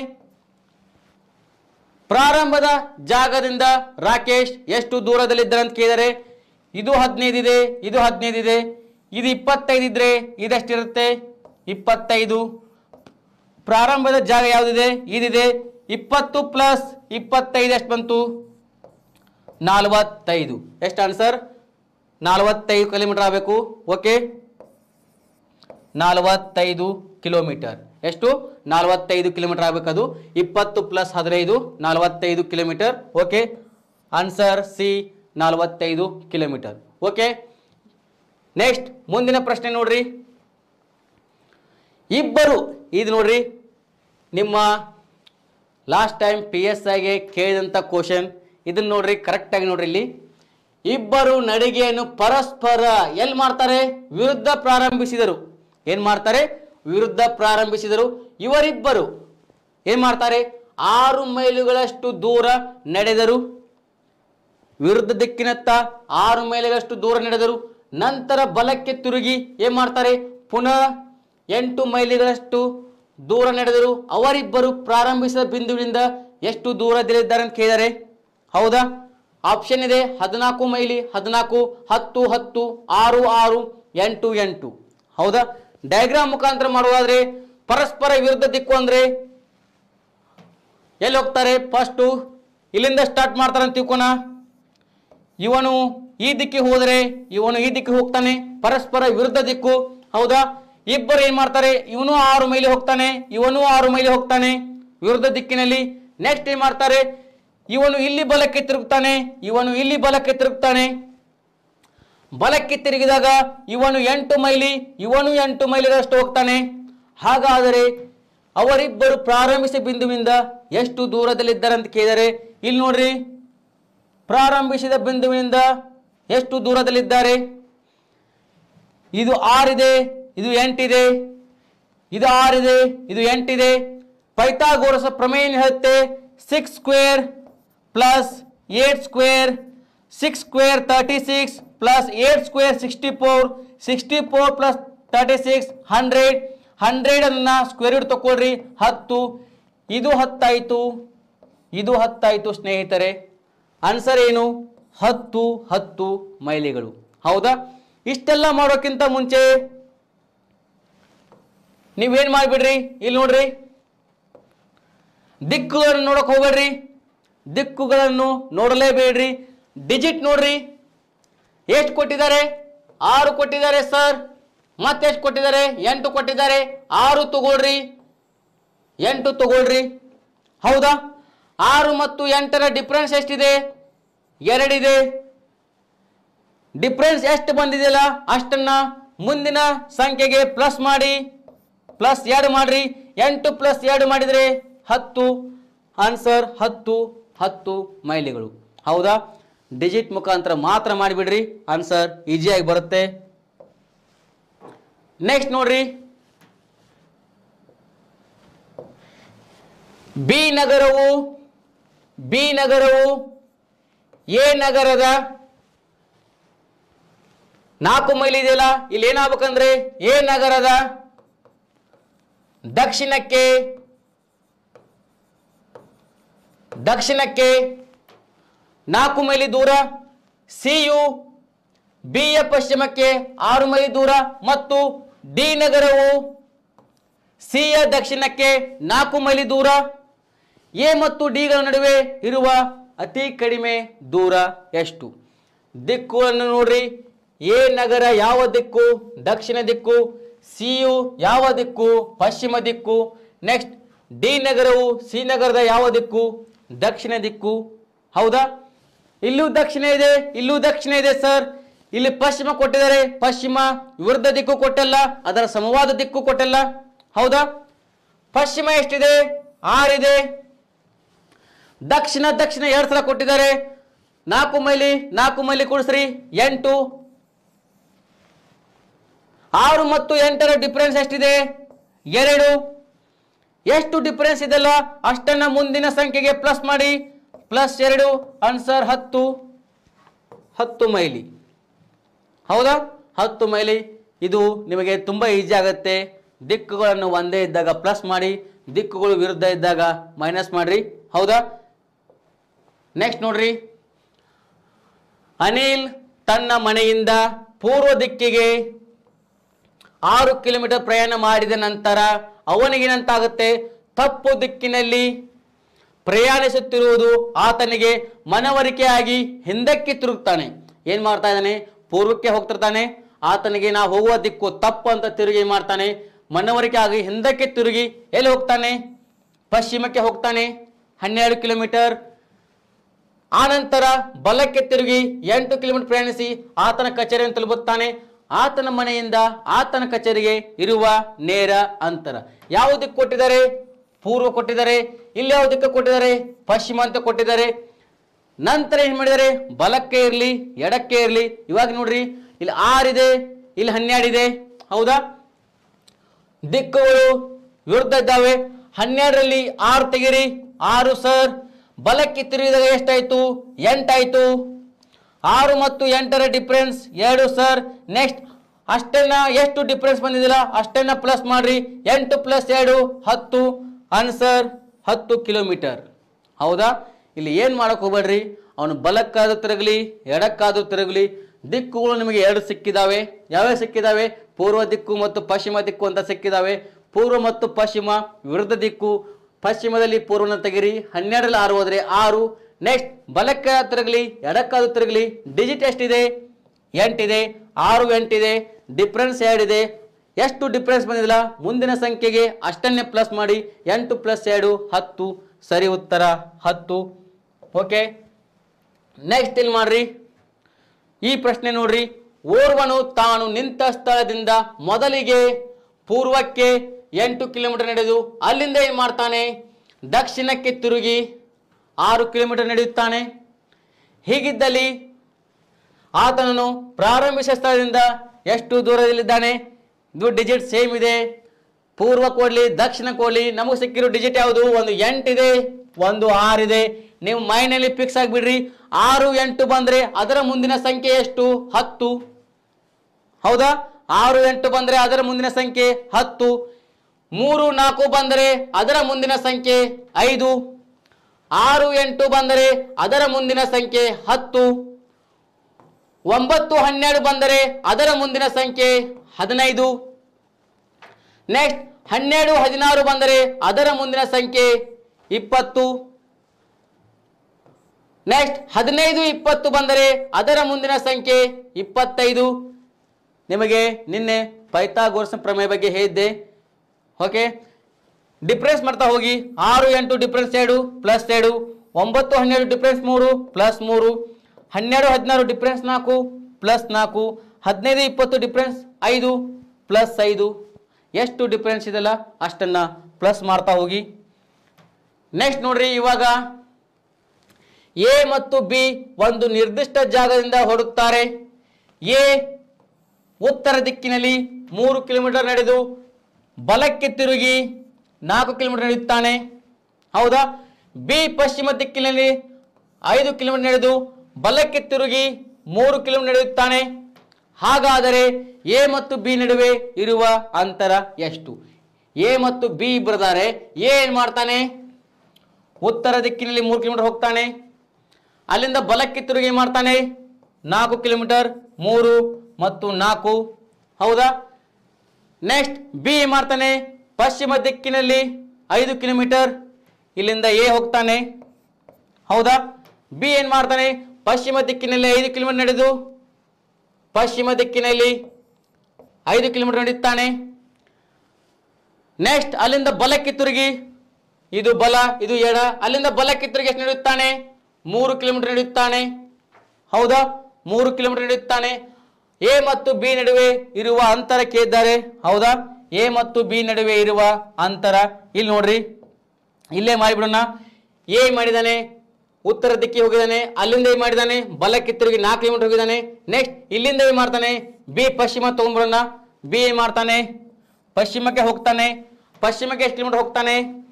ಪ್ರಾರಂಭದ ಜಾಗದಿಂದ ರಾಕೇಶ್ ಎಷ್ಟು ದೂರದಲ್ಲಿದ್ದಾರೆ ಅಂತ ಕೇಳಿದರೆ ಇದು ಹದಿನೈದು ಇದೆ ಇದು ಹದಿನೈದು ಇದೆ ಇದು ಇಪ್ಪತ್ತೈದು ಇದ್ರೆ ಇದೆಷ್ಟಿರುತ್ತೆ ಇಪ್ಪತ್ತೈದು ಪ್ರಾರಂಭದ ಜಾಗ ಯಾವುದಿದೆ ಇದಿದೆ ಇಪ್ಪತ್ತು ಪ್ಲಸ್ ಇಪ್ಪತ್ತೈದು ಎಷ್ಟು ಬಂತು ನಲವತ್ತೈದು ಎಷ್ಟು ಆನ್ಸರ್ ನಲವತ್ತೈದು ಕಿಲೋಮೀಟರ್ ಆಗಬೇಕು ಓಕೆ ನಲವತ್ತೈದು ಕಿಲೋಮೀಟರ್ ಎಷ್ಟು ನಲವತ್ತೈದು ಕಿಲೋಮೀಟರ್ ಆಗಬೇಕದು ಇಪ್ಪತ್ತು ಪ್ಲಸ್ ಹದಿನೈದು ನಲವತ್ತೈದು ಕಿಲೋಮೀಟರ್ ಓಕೆ ಆನ್ಸರ್ ಸಿ ನಲವತ್ತೈದು ಕಿಲೋಮೀಟರ್ ಓಕೆ ನೆಕ್ಸ್ಟ್ ಮುಂದಿನ ಪ್ರಶ್ನೆ ನೋಡ್ರಿ ಇಬ್ಬರು ಇದು ನೋಡ್ರಿ ನಿಮ್ಮ ಲಾಸ್ಟ್ ಟೈಮ್ ಪಿ ಎಸ್ ಐಗೆ ಕೇಳಿದಂಥ ಕ್ವಶನ್ ಇದನ್ನ ನೋಡ್ರಿ ಕರೆಕ್ಟಾಗಿ ನೋಡ್ರಿ ಇಲ್ಲಿ ಇಬ್ಬರು ನಡಿಗೆಯನ್ನು ಪರಸ್ಪರ ಎಲ್ಲಿ ಮಾಡ್ತಾರೆ ವಿರುದ್ಧ ಪ್ರಾರಂಭಿಸಿದರು ಏನ್ ಮಾಡ್ತಾರೆ ವಿರುದ್ಧ ಪ್ರಾರಂಭಿಸಿದರು ಇವರಿಬ್ಬರು ಏನ್ ಮಾಡ್ತಾರೆ ಆರು ಮೈಲುಗಳಷ್ಟು ದೂರ ನಡೆದರು ವಿರುದ್ಧ ದಿಕ್ಕಿನತ್ತ ಆರು ಮೈಲಿಗಳಷ್ಟು ದೂರ ನಡೆದರು ನಂತರ ಬಲಕ್ಕೆ ತಿರುಗಿ ಏನ್ ಮಾಡ್ತಾರೆ ಪುನಃ ಎಂಟು ಮೈಲಿಗಳಷ್ಟು ದೂರ ನಡೆದರು ಅವರಿಬ್ಬರು ಪ್ರಾರಂಭಿಸಿದ ಬಿಂದುವಿನಿಂದ ಎಷ್ಟು ದೂರದಲ್ಲಿದ್ದಾರೆ ಅಂತ ಕೇಳಿದ್ದಾರೆ ಹೌದಾ ಆಪ್ಷನ್ ಇದೆ ಹದಿನಾಲ್ಕು ಮೈಲಿ ಹದಿನಾಲ್ಕು ಹತ್ತು ಹತ್ತು ಆರು ಆರು ಎಂಟು ಎಂಟು ಹೌದಾ ಡಯಾಗ್ರಾಮ್ ಮುಖಾಂತರ ಮಾಡುವಾದ್ರೆ ಪರಸ್ಪರ ವಿರುದ್ಧ ದಿಕ್ಕು ಅಂದ್ರೆ ಎಲ್ಲಿ ಹೋಗ್ತಾರೆ ಫಸ್ಟು ಇಲ್ಲಿಂದ ಸ್ಟಾರ್ಟ್ ಮಾಡ್ತಾರೆ ಅಂತ ತಿಳ್ಕೊಣ ಇವನು ಈ ದಿಕ್ಕಿಗೆ ಹೋದರೆ ಇವನು ಈ ದಿಕ್ಕಿಗೆ ಹೋಗ್ತಾನೆ ಪರಸ್ಪರ ವಿರುದ್ಧ ದಿಕ್ಕು ಹೌದಾ ಇಬ್ಬರು ಏನ್ ಮಾಡ್ತಾರೆ ಇವನು ಆರು ಮೈಲಿ ಹೋಗ್ತಾನೆ ಇವನು ಆರು ಮೈಲಿ ಹೋಗ್ತಾನೆ ವಿರುದ್ಧ ದಿಕ್ಕಿನಲ್ಲಿ ನೆಕ್ಸ್ಟ್ ಏನ್ ಮಾಡ್ತಾರೆ ಇವನು ಇಲ್ಲಿ ಬಲಕ್ಕೆ ತಿರುಗ್ತಾನೆ ಇವನು ಇಲ್ಲಿ ಬಲಕ್ಕೆ ತಿರುಗ್ತಾನೆ ಬಲಕ್ಕೆ ತಿರುಗಿದಾಗ ಇವನು ಎಂಟು ಮೈಲಿ ಇವನು ಎಂಟು ಮೈಲಿಗಳಷ್ಟು ಹೋಗ್ತಾನೆ ಹಾಗಾದರೆ ಅವರಿಬ್ಬರು ಪ್ರಾರಂಭಿಸಿದ ಬಿಂದುವಿಂದ ಎಷ್ಟು ದೂರದಲ್ಲಿದ್ದಾರೆ ಅಂತ ಕೇಳಿದರೆ ಇಲ್ಲಿ ನೋಡ್ರಿ ಪ್ರಾರಂಭಿಸಿದ ಬಿಂದುವಿನಿಂದ ಎಷ್ಟು ದೂರದಲ್ಲಿದ್ದಾರೆ ಇದು ಆರಿದೆ ಇದು ಎಂಟಿದೆ ಇದು ಆರಿದೆ ಇದು ಎಂಟಿದೆ ಪೈಥಾಗೋರಸ ಪ್ರಮೇಯ ಏನ್ ಹೇಳುತ್ತೆ six square plus eight square six square thirty six plus eight square sixty four sixty four plus thirty six hundred hundred ಅನ್ನ ಸ್ಕ್ವೇರ್ ರೂಟ್ ತಗೊಳ್ರಿ ಹತ್ತು ಇದು ಹತ್ತಾಯಿತು ಇದು ಹತ್ತಾಯಿತು ಸ್ನೇಹಿತರೆ ಆನ್ಸರ್ ಏನು ಹತ್ತು ಹತ್ತು ಮೈಲಿಗಳು ಹೌದಾ ಇಷ್ಟೆಲ್ಲ ಮಾಡೋಕ್ಕಿಂತ ಮುಂಚೆ ನೀವೇನ್ ಮಾಡಿಬಿಡ್ರಿ ಇಲ್ಲಿ ನೋಡ್ರಿ ದಿಕ್ಕುಗಳನ್ನು ನೋಡಕ್ ಹೋಗ್ಬೇಡ್ರಿ ದಿಕ್ಕುಗಳನ್ನು ನೋಡಲೇಬೇಡ್ರಿ ಡಿಜಿಟ್ ನೋಡ್ರಿ ಎಷ್ಟು ಕೊಟ್ಟಿದ್ದಾರೆ ಆರು ಕೊಟ್ಟಿದ್ದಾರೆ ಸರ್ ಮತ್ತೆಷ್ಟು ಕೊಟ್ಟಿದ್ದಾರೆ ಎಂಟು ಕೊಟ್ಟಿದ್ದಾರೆ ಆರು ತಗೊಳ್ರಿ ಎಂಟು ತಗೊಳ್ರಿ ಹೌದಾ ಆರು ಮತ್ತು ಎಂಟರ ಡಿಫ್ರೆನ್ಸ್ ಎಷ್ಟಿದೆ ಎರಡಿದೆ ಡಿಫ್ರೆನ್ಸ್ ಎಷ್ಟು ಬಂದಿದೆಯಲ್ಲ ಅಷ್ಟನ್ನ ಮುಂದಿನ ಸಂಖ್ಯೆಗೆ ಪ್ಲಸ್ ಮಾಡಿ ಪ್ಲಸ್ ಎರಡು ಮಾಡ್ರಿ ಎಂಟು ಪ್ಲಸ್ ಎರಡು ಮಾಡಿದರೆ ಹತ್ತು ಆನ್ಸರ್ ಹತ್ತು ಹತ್ತು ಮೈಲಿಗಳು ಹೌದಾ ಡಿಜಿಟ್ ಮುಖಾಂತರ ಮಾತ್ರ ಮಾಡಿಬಿಡ್ರಿ ಆನ್ಸರ್ ಈಸಿಯಾಗಿ ಬರುತ್ತೆ ನೆಕ್ಸ್ಟ್ ನೋಡ್ರಿ ಬಿ ನಗರವು ಬಿ ನಗರವು ಎ ನಗರದ ನಾಲ್ಕು ಮೈಲಿ ಇದೆಯಲ್ಲ ಇಲ್ಲಿ ಏನಾಗ್ಬೇಕಂದ್ರೆ ಎ ನಗರದ ದಕ್ಷಿಣಕ್ಕೆ ದಕ್ಷಿಣಕ್ಕೆ ನಾಲ್ಕು ಮೈಲಿ ದೂರ ಸಿಯು ಬಿಯ ಪಶ್ಚಿಮಕ್ಕೆ ಆರು ಮೈಲಿ ದೂರ ಮತ್ತು ಡಿ ನಗರವು ಸಿಯ ದಕ್ಷಿಣಕ್ಕೆ ನಾಲ್ಕು ಮೈಲಿ ದೂರ ಎ ಮತ್ತು ಡಿಗಳ ನಡುವೆ ಇರುವ ಅತಿ ಕಡಿಮೆ ದೂರ ಎಷ್ಟು ದಿಕ್ಕುಗಳನ್ನು ನೋಡ್ರಿ ಎ ನಗರ ಯಾವ ದಿಕ್ಕು ದಕ್ಷಿಣ ದಿಕ್ಕು ಸಿಯು ಯಾವ ದಿಕ್ಕು ಪಶ್ಚಿಮ ದಿಕ್ಕು ನೆಕ್ಸ್ಟ್ ಡಿ ನಗರವು ಸಿ ನಗರದ ಯಾವ ದಿಕ್ಕು ದಕ್ಷಿಣ ದಿಕ್ಕು ಹೌದಾ ಇಲ್ಲೂ ದಕ್ಷಿಣ ಇದೆ ಇಲ್ಲೂ ದಕ್ಷಿಣ ಇದೆ ಸರ್ ಇಲ್ಲಿ ಪಶ್ಚಿಮ ಕೊಟ್ಟಿದ್ದಾರೆ ಪಶ್ಚಿಮ ವಿರುದ್ಧ ದಿಕ್ಕು ಕೊಟ್ಟಲ್ಲ ಅದರ ಸಮವಾದ ದಿಕ್ಕು ಕೊಟ್ಟಲ್ಲ ಹೌದಾ ಪಶ್ಚಿಮ ಎಷ್ಟಿದೆ ಆರಿದೆ ದಕ್ಷಿಣ ದಕ್ಷಿಣ ಎರಡು ಸಲ ಕೊಟ್ಟಿದ್ದಾರೆ ನಾಲ್ಕು ಮೈಲಿ ನಾಲ್ಕು ಮೈಲಿ ಕೂಡಿಸ್ರಿ ಎಂಟು ಆರು ಮತ್ತು ಎಂಟರ ಡಿಫರೆನ್ಸ್ ಎಷ್ಟಿದೆ ಎರಡು ಎಷ್ಟು ಡಿಫರೆನ್ಸ್ ಇದೆಲ್ಲ ಅಷ್ಟನ್ನ ಮುಂದಿನ ಸಂಖ್ಯೆಗೆ ಪ್ಲಸ್ ಮಾಡಿ ಪ್ಲಸ್ ಎರಡು ಆನ್ಸರ್ ಹತ್ತು ಹತ್ತು ಮೈಲಿ ಹೌದಾ ಹತ್ತು ಮೈಲಿ ಇದು ನಿಮಗೆ ತುಂಬ ಈಸಿ ಆಗುತ್ತೆ ದಿಕ್ಕುಗಳನ್ನು ಒಂದೇ ಇದ್ದಾಗ ಪ್ಲಸ್ ಮಾಡಿ ದಿಕ್ಕುಗಳು ವಿರುದ್ಧ ಇದ್ದಾಗ ಮೈನಸ್ ಮಾಡ್ರಿ ಹೌದಾ ನೆಕ್ಸ್ಟ್ ನೋಡ್ರಿ ಅನಿಲ್ ತನ್ನ ಮನೆಯಿಂದ ಪೂರ್ವ ದಿಕ್ಕಿಗೆ ಆರು ಕಿಲೋಮೀಟರ್ ಪ್ರಯಾಣ ಮಾಡಿದ ನಂತರ ಅವನಿಗೇನಂತಾಗುತ್ತೆ ತಪ್ಪು ದಿಕ್ಕಿನಲ್ಲಿ ಪ್ರಯಾಣಿಸುತ್ತಿರುವುದು ಆತನಿಗೆ ಮನವರಿಕೆಯಾಗಿ ಹಿಂದಕ್ಕೆ ತಿರುಗ್ತಾನೆ ಏನ್ ಮಾಡ್ತಾ ಇದ್ದಾನೆ ಪೂರ್ವಕ್ಕೆ ಹೋಗ್ತಿರ್ತಾನೆ ಆತನಿಗೆ ನಾ ಹೋಗುವ ದಿಕ್ಕು ತಪ್ಪು ಅಂತ ತಿರುಗಿ ಏನ್ ಮಾಡ್ತಾನೆ ಮನವರಿಕೆ ಆಗಿ ಹಿಂದಕ್ಕೆ ತಿರುಗಿ ಎಲ್ಲಿ ಹೋಗ್ತಾನೆ ಪಶ್ಚಿಮಕ್ಕೆ ಹೋಗ್ತಾನೆ ಹನ್ನೆರಡು ಕಿಲೋಮೀಟರ್ ಆನಂತರ ಬಲಕ್ಕೆ ತಿರುಗಿ ಎಂಟು ಕಿಲೋಮೀಟರ್ ಪ್ರಯಾಣಿಸಿ ಆತನ ಕಚೇರಿಯನ್ನು ತಲುಪುತ್ತಾನೆ ಆತನ ಮನೆಯಿಂದ ಆತನ ಕಚೇರಿಗೆ ಇರುವ ನೇರ ಅಂತರ ಯಾವ ದಿಕ್ಕು ಕೊಟ್ಟಿದ್ದಾರೆ ಪೂರ್ವ ಕೊಟ್ಟಿದ್ದಾರೆ ಇಲ್ಲಿ ಯಾವ ದಿಕ್ಕು ಕೊಟ್ಟಿದ್ದಾರೆ ಪಶ್ಚಿಮ ಅಂತ ಕೊಟ್ಟಿದ್ದಾರೆ ನಂತರ ಏನ್ ಮಾಡಿದ್ದಾರೆ ಬಲಕ್ಕೆ ಇರಲಿ ಎಡಕ್ಕೆ ಇರಲಿ ಇವಾಗ ನೋಡ್ರಿ ಇಲ್ಲಿ ಆರಿದೆ ಇಲ್ಲಿ ಹನ್ನೆರಡು ಇದೆ ಹೌದಾ ದಿಕ್ಕುಗಳು ವಿರುದ್ಧ ಇದ್ದಾವೆ ಹನ್ನೆರಡರಲ್ಲಿ ಆರು ತೆಗಿರಿ ಆರು ಸರ್ ಬಲಕ್ಕೆ ತಿರುಗಿದಾಗ ಎಷ್ಟಾಯ್ತು ಎಂಟಾಯ್ತು ಆರು ಮತ್ತು ಎಂಟರ ಡಿಫ್ರೆನ್ಸ್ ಎರಡು ಸರ್ ನೆಕ್ಸ್ಟ್ ಅಷ್ಟನ್ನ ಎಷ್ಟು ಡಿಫ್ರೆನ್ಸ್ ಬಂದಿದಿಲ್ಲ ಅಷ್ಟನ್ನ ಪ್ಲಸ್ ಮಾಡ್ರಿ ಎಂಟು ಪ್ಲಸ್ ಎರಡು ಹತ್ತು ಆನ್ಸರ್ ಹತ್ತು ಕಿಲೋಮೀಟರ್ ಹೌದಾ ಇಲ್ಲಿ ಏನು ಮಾಡಕ್ ಹೋಗ್ಬೇಡ್ರಿ ಅವನು ಬಲಕ್ಕಾದ್ರೂ ತಿರುಗಲಿ ಎಡಕ್ಕಾದ್ರೂ ತಿರುಗಲಿ ದಿಕ್ಕುಗಳು ನಿಮಗೆ ಎರಡು ಸಿಕ್ಕಿದಾವೆ ಯಾವ್ಯಾವ ಸಿಕ್ಕಿದಾವೆ ಪೂರ್ವ ದಿಕ್ಕು ಮತ್ತು ಪಶ್ಚಿಮ ದಿಕ್ಕು ಅಂತ ಸಿಕ್ಕಿದಾವೆ ಪೂರ್ವ ಮತ್ತು ಪಶ್ಚಿಮ ವಿರುದ್ಧ ದಿಕ್ಕು ಪಶ್ಚಿಮದಲ್ಲಿ ಪೂರ್ವನ ತೆಗಿರಿ ಹನ್ನೆರಡರಲ್ಲಿ ಆರು ಹೋದ್ರೆ ಆರು ನೆಕ್ಸ್ಟ್ ಬಲಕ್ಕೆ ತಿರುಗಲಿ ಎಡಕ್ಕಾದ್ರೂ ತಿರುಗಲಿ ಡಿಜಿಟ್ ಎಷ್ಟಿದೆ ಎಂಟಿದೆ ಆರು ಎಂಟಿದೆ ಡಿಫ್ರೆನ್ಸ್ ಎರಡಿದೆ ಎಷ್ಟು ಡಿಫ್ರೆನ್ಸ್ ಬಂದಿಲ್ಲ ಮುಂದಿನ ಸಂಖ್ಯೆಗೆ ಅಷ್ಟನ್ನೇ ಪ್ಲಸ್ ಮಾಡಿ ಎಂಟು ಪ್ಲಸ್ ಎರಡು ಹತ್ತು ಸರಿ ಉತ್ತರ ಹತ್ತು ಓಕೆ ನೆಕ್ಸ್ಟ್ ಇಲ್ಲಿ ಮಾಡ್ರಿ ಈ ಪ್ರಶ್ನೆ ನೋಡ್ರಿ ಓರ್ವನು ತಾನು ನಿಂತ ಸ್ಥಳದಿಂದ ಮೊದಲಿಗೆ ಪೂರ್ವಕ್ಕೆ ಎಂಟು ಕಿಲೋಮೀಟರ್ ನಡೆದು ಅಲ್ಲಿಂದ ಏನು ಮಾಡ್ತಾನೆ ದಕ್ಷಿಣಕ್ಕೆ ತಿರುಗಿ ಆರು ಕಿಲೋಮೀಟರ್ ನಡೆಯುತ್ತಾನೆ ಹೀಗಿದ್ದಲ್ಲಿ ಆತನನ್ನು ಪ್ರಾರಂಭಿಸಿದ ಸ್ಥಳದಿಂದ ಎಷ್ಟು ದೂರದಲ್ಲಿದ್ದಾನೆ ಇದು ಡಿಜಿಟ್ ಸೇಮ್ ಇದೆ ಪೂರ್ವ ಕೊಡ್ಲಿ ದಕ್ಷಿಣ ಕೊಡ್ಲಿ ನಮಗೆ ಸಿಕ್ಕಿರೋ ಡಿಜಿಟ್ ಯಾವುದು ಒಂದು ಎಂಟಿದೆ ಒಂದು ಆರು ಇದೆ ನೀವು ಮೈನಲ್ಲಿ ಫಿಕ್ಸ್ ಆಗಿಬಿಡ್ರಿ ಆರು ಎಂಟು ಬಂದ್ರೆ ಅದರ ಮುಂದಿನ ಸಂಖ್ಯೆ ಎಷ್ಟು ಹತ್ತು ಹೌದಾ ಆರು ಎಂಟು ಬಂದ್ರೆ ಅದರ ಮುಂದಿನ ಸಂಖ್ಯೆ ಹತ್ತು ಮೂರು ನಾಲ್ಕು ಬಂದರೆ ಅದರ ಮುಂದಿನ ಸಂಖ್ಯೆ ಐದು ಆರು ಎಂಟು ಬಂದರೆ ಅದರ ಮುಂದಿನ ಸಂಖ್ಯೆ ಹತ್ತು ಒಂಬತ್ತು ಹನ್ನೆರಡು ಬಂದರೆ ಅದರ ಮುಂದಿನ ಸಂಖ್ಯೆ ಹದಿನೈದು ನೆಕ್ಸ್ಟ್ ಹನ್ನೆರಡು ಹದಿನಾರು ಬಂದರೆ ಅದರ ಮುಂದಿನ ಸಂಖ್ಯೆ ಇಪ್ಪತ್ತು ನೆಕ್ಸ್ಟ್ ಹದಿನೈದು ಇಪ್ಪತ್ತು ಬಂದರೆ ಅದರ ಮುಂದಿನ ಸಂಖ್ಯೆ ಇಪ್ಪತ್ತೈದು ನಿಮಗೆ ನಿನ್ನೆ ಪೈಥಾಗೋರಸ್ ಪ್ರಮೇಯ ಬಗ್ಗೆ ಹೇಳಿದ್ದೆ ಓಕೆ ಡಿಫ್ರೆನ್ಸ್ ಮಾಡ್ತಾ ಹೋಗಿ ಆರು ಎಂಟು ಡಿಫ್ರೆನ್ಸ್ ಎರಡು ಪ್ಲಸ್ ಎರಡು ಒಂಬತ್ತು ಹನ್ನೆರಡು ಡಿಫ್ರೆನ್ಸ್ ಮೂರು ಪ್ಲಸ್ ಮೂರು ಹನ್ನೆರಡು ಹದಿನಾರು ಡಿಫ್ರೆನ್ಸ್ ನಾಲ್ಕು ಪ್ಲಸ್ ನಾಲ್ಕು ಹದಿನೈದು ಇಪ್ಪತ್ತು ಡಿಫ್ರೆನ್ಸ್ ಐದು ಪ್ಲಸ್ ಐದು ಎಷ್ಟು ಡಿಫ್ರೆನ್ಸ್ ಇದೆಲ್ಲ ಅಷ್ಟನ್ನು ಪ್ಲಸ್ ಮಾಡ್ತಾ ಹೋಗಿ ನೆಕ್ಸ್ಟ್ ನೋಡ್ರಿ ಇವಾಗ ಎ ಮತ್ತು ಬಿ ಒಂದು ನಿರ್ದಿಷ್ಟ ಜಾಗದಿಂದ ಹೊರಡುತ್ತಾರೆ ಎ ಉತ್ತರ ದಿಕ್ಕಿನಲ್ಲಿ ಮೂರು ಕಿಲೋಮೀಟರ್ ನಡೆದು ಬಲಕ್ಕೆ ತಿರುಗಿ ನಾಲ್ಕು ಕಿಲೋಮೀಟರ್ ನಡೆಯುತ್ತಾನೆ ಹೌದಾ ಬಿ ಪಶ್ಚಿಮ ದಿಕ್ಕಿನಲ್ಲಿ ಐದು ಕಿಲೋಮೀಟರ್ ನಡೆದು ಬಲಕ್ಕೆ ತಿರುಗಿ ಮೂರು ಕಿಲೋಮೀಟರ್ ನಡೆಯುತ್ತಾನೆ ಹಾಗಾದರೆ ಎ ಮತ್ತು ಬಿ ನಡುವೆ ಇರುವ ಅಂತರ ಎಷ್ಟು ಎ ಮತ್ತು ಬಿ ಇಬ್ಬರಿದ್ದಾರೆ ಎ ಏನು ಮಾಡ್ತಾನೆ ಉತ್ತರ ದಿಕ್ಕಿನಲ್ಲಿ ಮೂರು ಕಿಲೋಮೀಟರ್ ಹೋಗ್ತಾನೆ ಅಲ್ಲಿಂದ ಬಲಕ್ಕೆ ತಿರುಗಿ ಏನ್ ಮಾಡ್ತಾನೆ ನಾಲ್ಕು ಕಿಲೋಮೀಟರ್ ಮೂರು ಮತ್ತು ನಾಲ್ಕು ಹೌದಾ ನೆಕ್ಸ್ಟ್ ಬಿ ಏನ್ ಮಾಡ್ತಾನೆ ಪಶ್ಚಿಮ ದಿಕ್ಕಿನಲ್ಲಿ ಐದು ಕಿಲೋಮೀಟರ್ ಇಲ್ಲಿಂದ ಎ ಹೋಗ್ತಾನೆ ಹೌದಾ ಬಿ ಏನ್ ಮಾಡ್ತಾನೆ ಪಶ್ಚಿಮ ದಿಕ್ಕಿನಲ್ಲಿ ಐದು ಕಿಲೋಮೀಟರ್ ನಡೆದು ಪಶ್ಚಿಮ ದಿಕ್ಕಿನಲ್ಲಿ ಐದು ಕಿಲೋಮೀಟರ್ ನಡೆಯುತ್ತಾನೆ ನೆಕ್ಸ್ಟ್ ಅಲ್ಲಿಂದ ಬಲಕ್ಕೆ ತಿರುಗಿ ಇದು ಬಲ ಇದು ಎಡ ಅಲ್ಲಿಂದ ಬಲಕ್ಕೆ ತಿರುಗಿ ಎಷ್ಟು ನಡೆಯುತ್ತಾನೆ ಮೂರು ಕಿಲೋಮೀಟರ್ ನಡೆಯುತ್ತಾನೆ ಹೌದಾ ಮೂರು ಕಿಲೋಮೀಟರ್ ನಡೆಯುತ್ತಾನೆ ಎ ಮತ್ತು ಬಿ ನಡುವೆ ಇರುವ ಅಂತರ ಕೇಳಿದ್ದಾರೆ ಹೌದಾ ಎ ಮತ್ತು ಬಿ ನಡುವೆ ಇರುವ ಅಂತರ ಇಲ್ಲಿ ನೋಡ್ರಿ ಇಲ್ಲೇ ಮಾಡಿಬಿಡೋಣ ಎ ಮಾಡಿದಾನೆ ಉತ್ತರ ದಿಕ್ಕಿಗೆ ಹೋಗಿದ್ದಾನೆ ಅಲ್ಲಿಂದ ಏನ್ ಮಾಡಿದಾನೆ ಬಲಕ್ಕೆ ತಿರುಗಿ ನಾಲ್ಕು ಕಿಲೋಮೀಟರ್ ಹೋಗಿದ್ದಾನೆ ನೆಕ್ಸ್ಟ್ ಇಲ್ಲಿಂದ ಏನ್ ಮಾಡ್ತಾನೆ ಬಿ ಪಶ್ಚಿಮ ತಗೊಂಡ್ಬಿಡೋಣ ಬಿ ಏನ್ ಮಾಡ್ತಾನೆ ಪಶ್ಚಿಮಕ್ಕೆ ಹೋಗ್ತಾನೆ ಪಶ್ಚಿಮಕ್ಕೆ ಎಷ್ಟು ಕಿಲೋಮೀಟರ್ ಹೋಗ್ತಾನೆ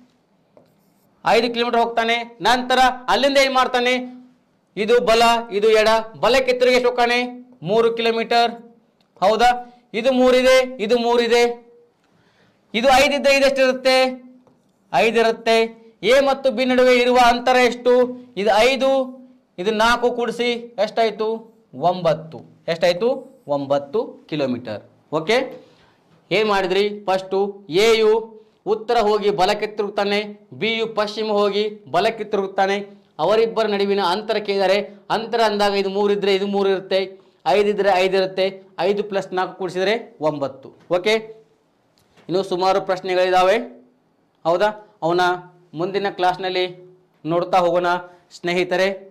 ಐದು ಕಿಲೋಮೀಟರ್ ಹೋಗ್ತಾನೆ ನಂತರ ಅಲ್ಲಿಂದ ಏನ್ ಮಾಡ್ತಾನೆ ಇದು ಬಲ ಇದು ಎಡ ಬಲಕ್ಕೆ ತಿರುಗಿ ಎಷ್ಟು ಹೋಗ್ತಾನೆ ಮೂರು ಕಿಲೋಮೀಟರ್ ಹೌದಾ ಇದು ಮೂರಿದೆ ಇದು ಮೂರಿದೆ ಇದು ಐದಿದ್ದ ಇದು ಎಷ್ಟಿರುತ್ತೆ ಐದಿರುತ್ತೆ ಎ ಮತ್ತು ಬಿ ನಡುವೆ ಇರುವ ಅಂತರ ಎಷ್ಟು ಇದು ಐದು ಇದು ನಾಲ್ಕು ಕೂಡಿಸಿ ಎಷ್ಟಾಯ್ತು ಒಂಬತ್ತು ಎಷ್ಟಾಯ್ತು ಒಂಬತ್ತು ಕಿಲೋಮೀಟರ್ ಓಕೆ ಏನ್ ಮಾಡಿದ್ರಿ ಫಸ್ಟು ಎ ಯು ಉತ್ತರ ಹೋಗಿ ಬಲಕ್ಕೆ ತಿರುಗುತ್ತಾನೆ ಬಿ ಯು ಪಶ್ಚಿಮ ಹೋಗಿ ಬಲಕ್ಕೆ ತಿರುಗುತ್ತಾನೆ ಅವರಿಬ್ಬರ ನಡುವಿನ ಅಂತರ ಕೇಳಿದರೆ ಅಂತರ ಅಂದಾಗ ಇದು ಮೂರಿದ್ರೆ ಇದು ಮೂರು ಇರುತ್ತೆ ಐದಿದ್ರೆ ಐದು ಇರುತ್ತೆ ಐದು ಪ್ಲಸ್ ನಾಲ್ಕು ಕೂಡಿಸಿದರೆ ಒಂಬತ್ತು ಓಕೆ ಇನ್ನು ಸುಮಾರು ಪ್ರಶ್ನೆಗಳಿದ್ದಾವೆ ಹೌದಾ ಅವನ ಮುಂದಿನ ಕ್ಲಾಸ್ನಲ್ಲಿ ನೋಡ್ತಾ ಹೋಗೋಣ ಸ್ನೇಹಿತರೆ